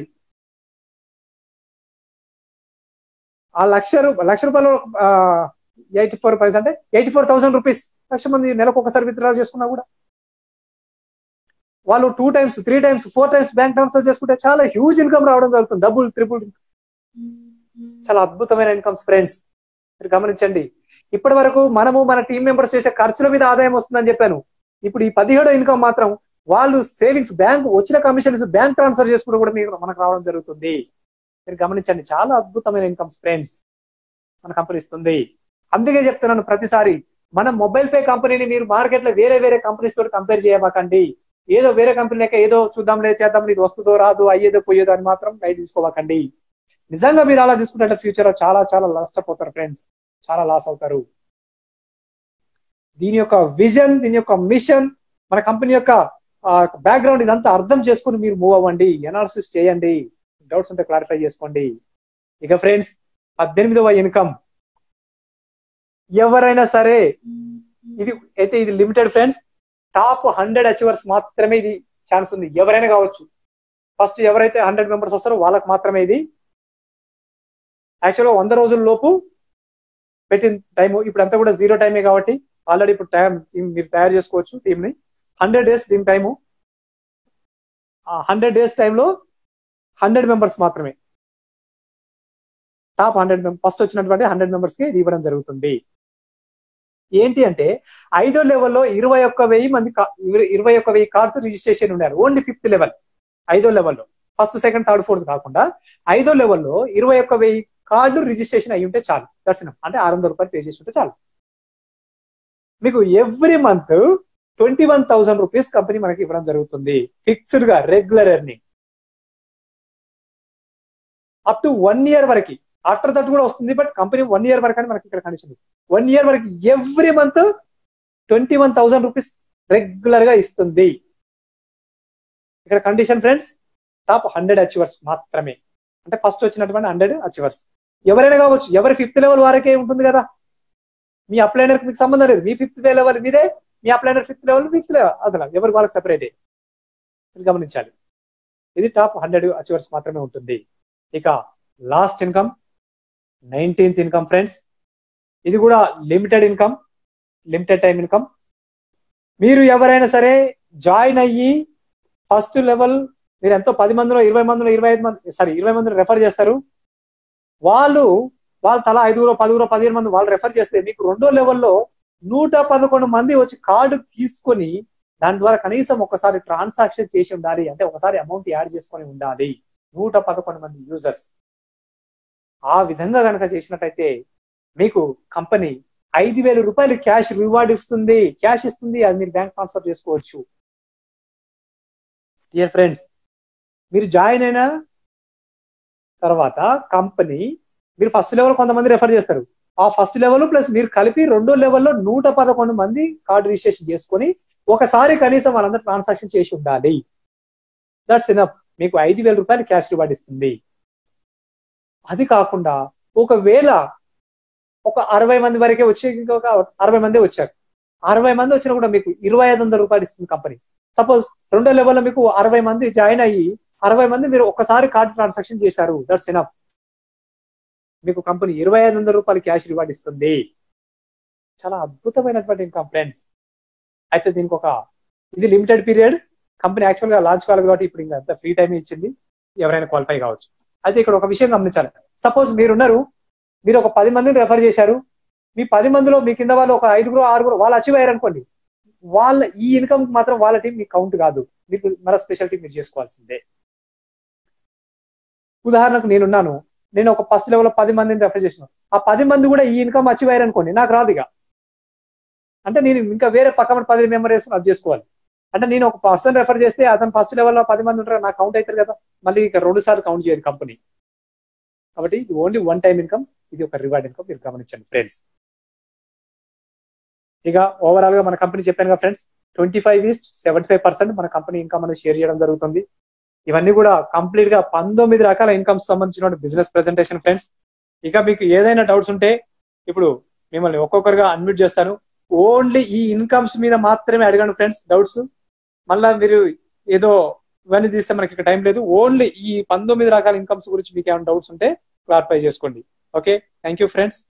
ఆ లక్ష రూపాయలు లక్ష రూపాయలు ఎయిటీ ఫోర్ ప్రైస్ అంటే ఎయిటీ ఫోర్ థౌసండ్ రూపీస్ లక్ష మంది నెలకు ఒకసారి విత్డ్రా చేసుకున్నా కూడా వాళ్ళు two times three times four times bank transfer చేసుకుంటే చాలా హ్యూజ్ ఇన్కమ్ రావడం జరుగుతుంది డబుల్ ట్రిపుల్ చాలా అద్భుతమైన ఇన్కమ్స్ ఫ్రెండ్స్ మీరు గమనించండి ఇప్పటి వరకు మనము మన టీం మెంబర్స్ చేసే ఖర్చుల మీద ఆదాయం వస్తుందని చెప్పాను ఇప్పుడు ఈ పదిహేడో ఇన్కమ్ మాత్రం వాళ్ళు సేవింగ్స్ బ్యాంక్ వచ్చిన కమిషన్స్ బ్యాంక్ ట్రాన్స్ఫర్ చేసుకుంటూ కూడా మీకు మనకు రావడం జరుగుతుంది మీరు గమనించండి చాలా అద్భుతమైన ఇన్కమ్స్ ఫ్రెండ్స్ మన కంపెనీ ఇస్తుంది అందుకే చెప్తున్నాను ప్రతిసారి మన మొబైల్ పే కంపెనీని మీరు మార్కెట్ లో వేరే వేరే కంపెనీస్ తోటి కంపేర్ చేయబాకండి ఏదో వేరే కంపెనీ లెక్క ఏదో చూద్దాంలే చేద్దాం ఇది వస్తుందో రాదు అయ్యేదో పోయేదో అని మాత్రం గైడ్ తీసుకోవాకండి నిజంగా మీరు అలా తీసుకుంటే ఫ్యూచర్ చాలా చాలా నష్టపోతారు ఫ్రెండ్స్ చాలా లాస్ అవుతారు దీని యొక్క విజన్ దీని యొక్క మిషన్ మన కంపెనీ యొక్క బ్యాక్గ్రౌండ్ ఇదంతా అర్థం చేసుకుని మీరు మూవ్ అవ్వండి ఎనాలిసిస్ చేయండి డౌట్స్ ఉంటే క్లారిఫై చేసుకోండి ఇక ఫ్రెండ్స్ పద్దెనిమిదవ ఇన్కమ్ ఎవరైనా సరే ఇది అయితే ఇది limited friends top hundred achievers మాత్రమే ఇది ఛాన్స్ ఉంది ఎవరైనా కావచ్చు ఫస్ట్ ఎవరైతే హండ్రెడ్ మెంబర్స్ వస్తారో వాళ్ళకి మాత్రమే ఇది యాక్చువల్గా వంద రోజుల లోపు పెట్టిన టైం ఇప్పుడు అంతా కూడా జీరో టైమే కాబట్టి ఆల్రెడీ ఇప్పుడు టైం మీరు తయారు చేసుకోవచ్చు టీంని హండ్రెడ్ డేస్ దీని టైము హండ్రెడ్ డేస్ టైంలో హండ్రెడ్ మెంబర్స్ మాత్రమే టాప్ హండ్రెడ్ ఫస్ట్ వచ్చినటువంటి హండ్రెడ్ మెంబర్స్ కి ఇది ఇవ్వడం జరుగుతుంది ఏంటి అంటే ఐదో లెవెల్లో ఇరవై ఒక్క వెయ్యి మంది ఇరవై ఒక్క వెయ్యి కార్డ్స్ రిజిస్ట్రేషన్ ఉన్నారు ఓన్లీ ఫిఫ్త్ లెవెల్ ఐదో లెవెల్లో ఫస్ట్ సెకండ్ థర్డ్ ఫోర్త్ కాకుండా ఐదో లెవెల్లో ఇరవై ఒక్క వెయ్యి కార్డు రిజిస్ట్రేషన్ అయి ఉంటే చాలు దర్శనం అంటే ఆరు వందల రూపాయలు పే చేసి ఉంటే చాలు మీకు every month twenty one thousand rupees company మనకి ఇవ్వడం జరుగుతుంది ఫిక్స్డ్ గా regular earning up to one year వరకు ఆఫ్టర్ దట్ కూడా వస్తుంది బట్ కంపెనీ వన్ ఇయర్ వరకు అని మనకి ఇక్కడ కండిషన్ వన్ ఇయర్ వరకు every month twenty one thousand rupees regular గా ఇస్తుంది ఇక్కడ condition friends top hundred achievers మాత్రమే అంటే ఫస్ట్ వచ్చినటువంటి హండ్రెడ్ అచీవర్స్ ఎవరైనా కావచ్చు ఎవరి ఫిఫ్త్ లెవెల్ వారికే ఉంటుంది కదా మీ అప్లైనర్ మీకు సంబంధం లేదు మీ ఫిఫ్త్ లెవెల్ మీదే మీ upliner fifth level fifth level అదలా ఎవరి వాళ్ళకి సెపరేటే గమనించాలి ఇది టాప్ హండ్రెడ్ అచీవర్స్ మాత్రమే ఉంటుంది ఇక last income nineteenth income friends ఇది కూడా limited income limited time income మీరు ఎవరైనా సరే జాయిన్ అయ్యి ఫస్ట్ లెవెల్ మీరు ఎంతో పది మందిలో ఇరవై మందిలో ఇరవై ఐదు మంది సారీ ఇరవై మందిని రెఫర్ చేస్తారు వాళ్ళు వాళ్ళు తలా ఐదుగురు పదుగురు పదిహేను మంది వాళ్ళు రెఫర్ చేస్తే మీకు రెండో లెవెల్లో నూట పదకొండు మంది వచ్చి కార్డు తీసుకొని దాని ద్వారా కనీసం ఒకసారి ట్రాన్సాక్షన్ చేసి ఉండాలి అంటే ఒకసారి అమౌంట్ యాడ్ చేసుకొని ఉండాలి నూట పదకొండు మంది యూజర్స్ ఆ విధంగా కనుక చేసినట్టయితే మీకు కంపెనీ ఐదు వేల రూపాయలు క్యాష్ రివార్డ్ ఇస్తుంది క్యాష్ ఇస్తుంది అది మీరు బ్యాంక్ ట్రాన్స్ఫర్ చేసుకోవచ్చు డియర్ ఫ్రెండ్స్ మీరు జాయిన్ అయిన తర్వాత కంపెనీ మీరు ఫస్ట్ లెవెల్ కొంతమంది రెఫర్ చేస్తారు ఆ ఫస్ట్ లెవెల్ ప్లస్ మీరు కలిపి రెండో లెవెల్లో నూట పదకొండు మంది కార్డు రిజిస్ట్రేషన్ చేసుకొని ఒకసారి కనీసం వాళ్ళందరూ ట్రాన్సాక్షన్ చేసి ఉండాలి దట్స్ ఇనఫ్ మీకు ఐదు వేల రూపాయలు క్యాష్ రివార్డ్ ఇస్తుంది అది కాకుండా ఒకవేళ ఒక అరవై మంది వరకే వచ్చి ఇంకొక అరవై మంది వచ్చారు అరవై మంది వచ్చినా కూడా మీకు ఇరవై ఐదు వందల రూపాయలు ఇస్తుంది కంపెనీ సపోజ్ రెండో లెవెల్లో మీకు అరవై మంది జాయిన్ అయ్యి అరవై మంది మీరు ఒకసారి కార్డు ట్రాన్సాక్షన్ చేశారు దట్స్ ఇనఫ్ మీకు కంపెనీ ఇరవై ఐదు వందల రూపాయలు క్యాష్ రివార్డ్ ఇస్తుంది చాలా అద్భుతమైనటువంటి ఇన్కమ్ ఫ్రెండ్స్ అయితే దీనికి ఒక ఇది లిమిటెడ్ పీరియడ్ కంపెనీ యాక్చువల్ గా లాంచ్ కావాలి కాబట్టి ఇప్పుడు ఇంకా అంత ఫ్రీ టైం ఇచ్చింది ఎవరైనా క్వాలిఫై కావచ్చు అయితే ఇక్కడ ఒక విషయం గమనించాలి సపోజ్ మీరున్నారు మీరు ఒక పది మందిని రెఫర్ చేశారు మీ పది మందిలో మీ కింద వాళ్ళు ఒక ఐదుగురు ఆరుగురు వాళ్ళు అచీవ్ అయ్యారు అనుకోండి వాళ్ళ ఈ ఇన్కమ్ మాత్రం వాళ్ళ టీం మీకు కౌంట్ కాదు మీకు మన స్పెషాలిటీ మీరు చేసుకోవాల్సిందే ఉదాహరణకు నేనున్నాను నేను ఒక ఫస్ట్ లెవెల్ పది మందిని రెఫర్ చేసిన ఆ పది మంది కూడా ఈ ఇన్కమ్ అచీవ్ అయ్యారు అనుకోండి నాకు రాదు ఇక అంటే నేను ఇంకా వేరే పక్కన పది మెంబర్ వేసుకుని అది చేసుకోవాలి అంటే నేను ఒక పర్సన్ రెఫర్ చేస్తే అతను ఫస్ట్ లెవెల్లో పది మంది ఉంటారు నాకు కౌంట్ అవుతారు కదా మళ్ళీ ఇక రెండు సార్లు కౌంట్ చేయదు కంపెనీ కాబట్టి ఇది ఓన్లీ వన్ టైం ఇన్కమ్ ఇది ఒక రివార్డ్ ఇన్కమ్ మీరు గమనించండి ఫ్రెండ్స్ ఇక ఓవరాల్ గా మన కంపెనీ చెప్పాను కదా friends twenty five is to seventy five percent మన కంపెనీ ఇన్కమ్ అనేది షేర్ చేయడం జరుగుతుంది ఇవన్నీ కూడా కంప్లీట్ గా పంతొమ్మిది రకాల ఇన్కమ్స్ సంబంధించిన బిజినెస్ ప్రెజెంటేషన్ ఫ్రెండ్స్ ఇక మీకు ఏదైనా డౌట్స్ ఉంటే ఇప్పుడు మిమ్మల్ని ఒక్కొక్కరుగా అన్మ్యూట్ చేస్తాను ఓన్లీ ఈ ఇన్కమ్స్ మీద మాత్రమే అడగండి ఫ్రెండ్స్ డౌట్స్ మళ్ళా మీరు ఏదో ఇవన్నీ తీస్తే మనకి ఇక్కడ టైం లేదు ఓన్లీ ఈ పంతొమ్మిది రకాల ఇన్కమ్స్ గురించి మీకు ఏమైనా డౌట్స్ ఉంటే క్లారిఫై చేసుకోండి ఓకే థ్యాంక్ యూ ఫ్రెండ్స్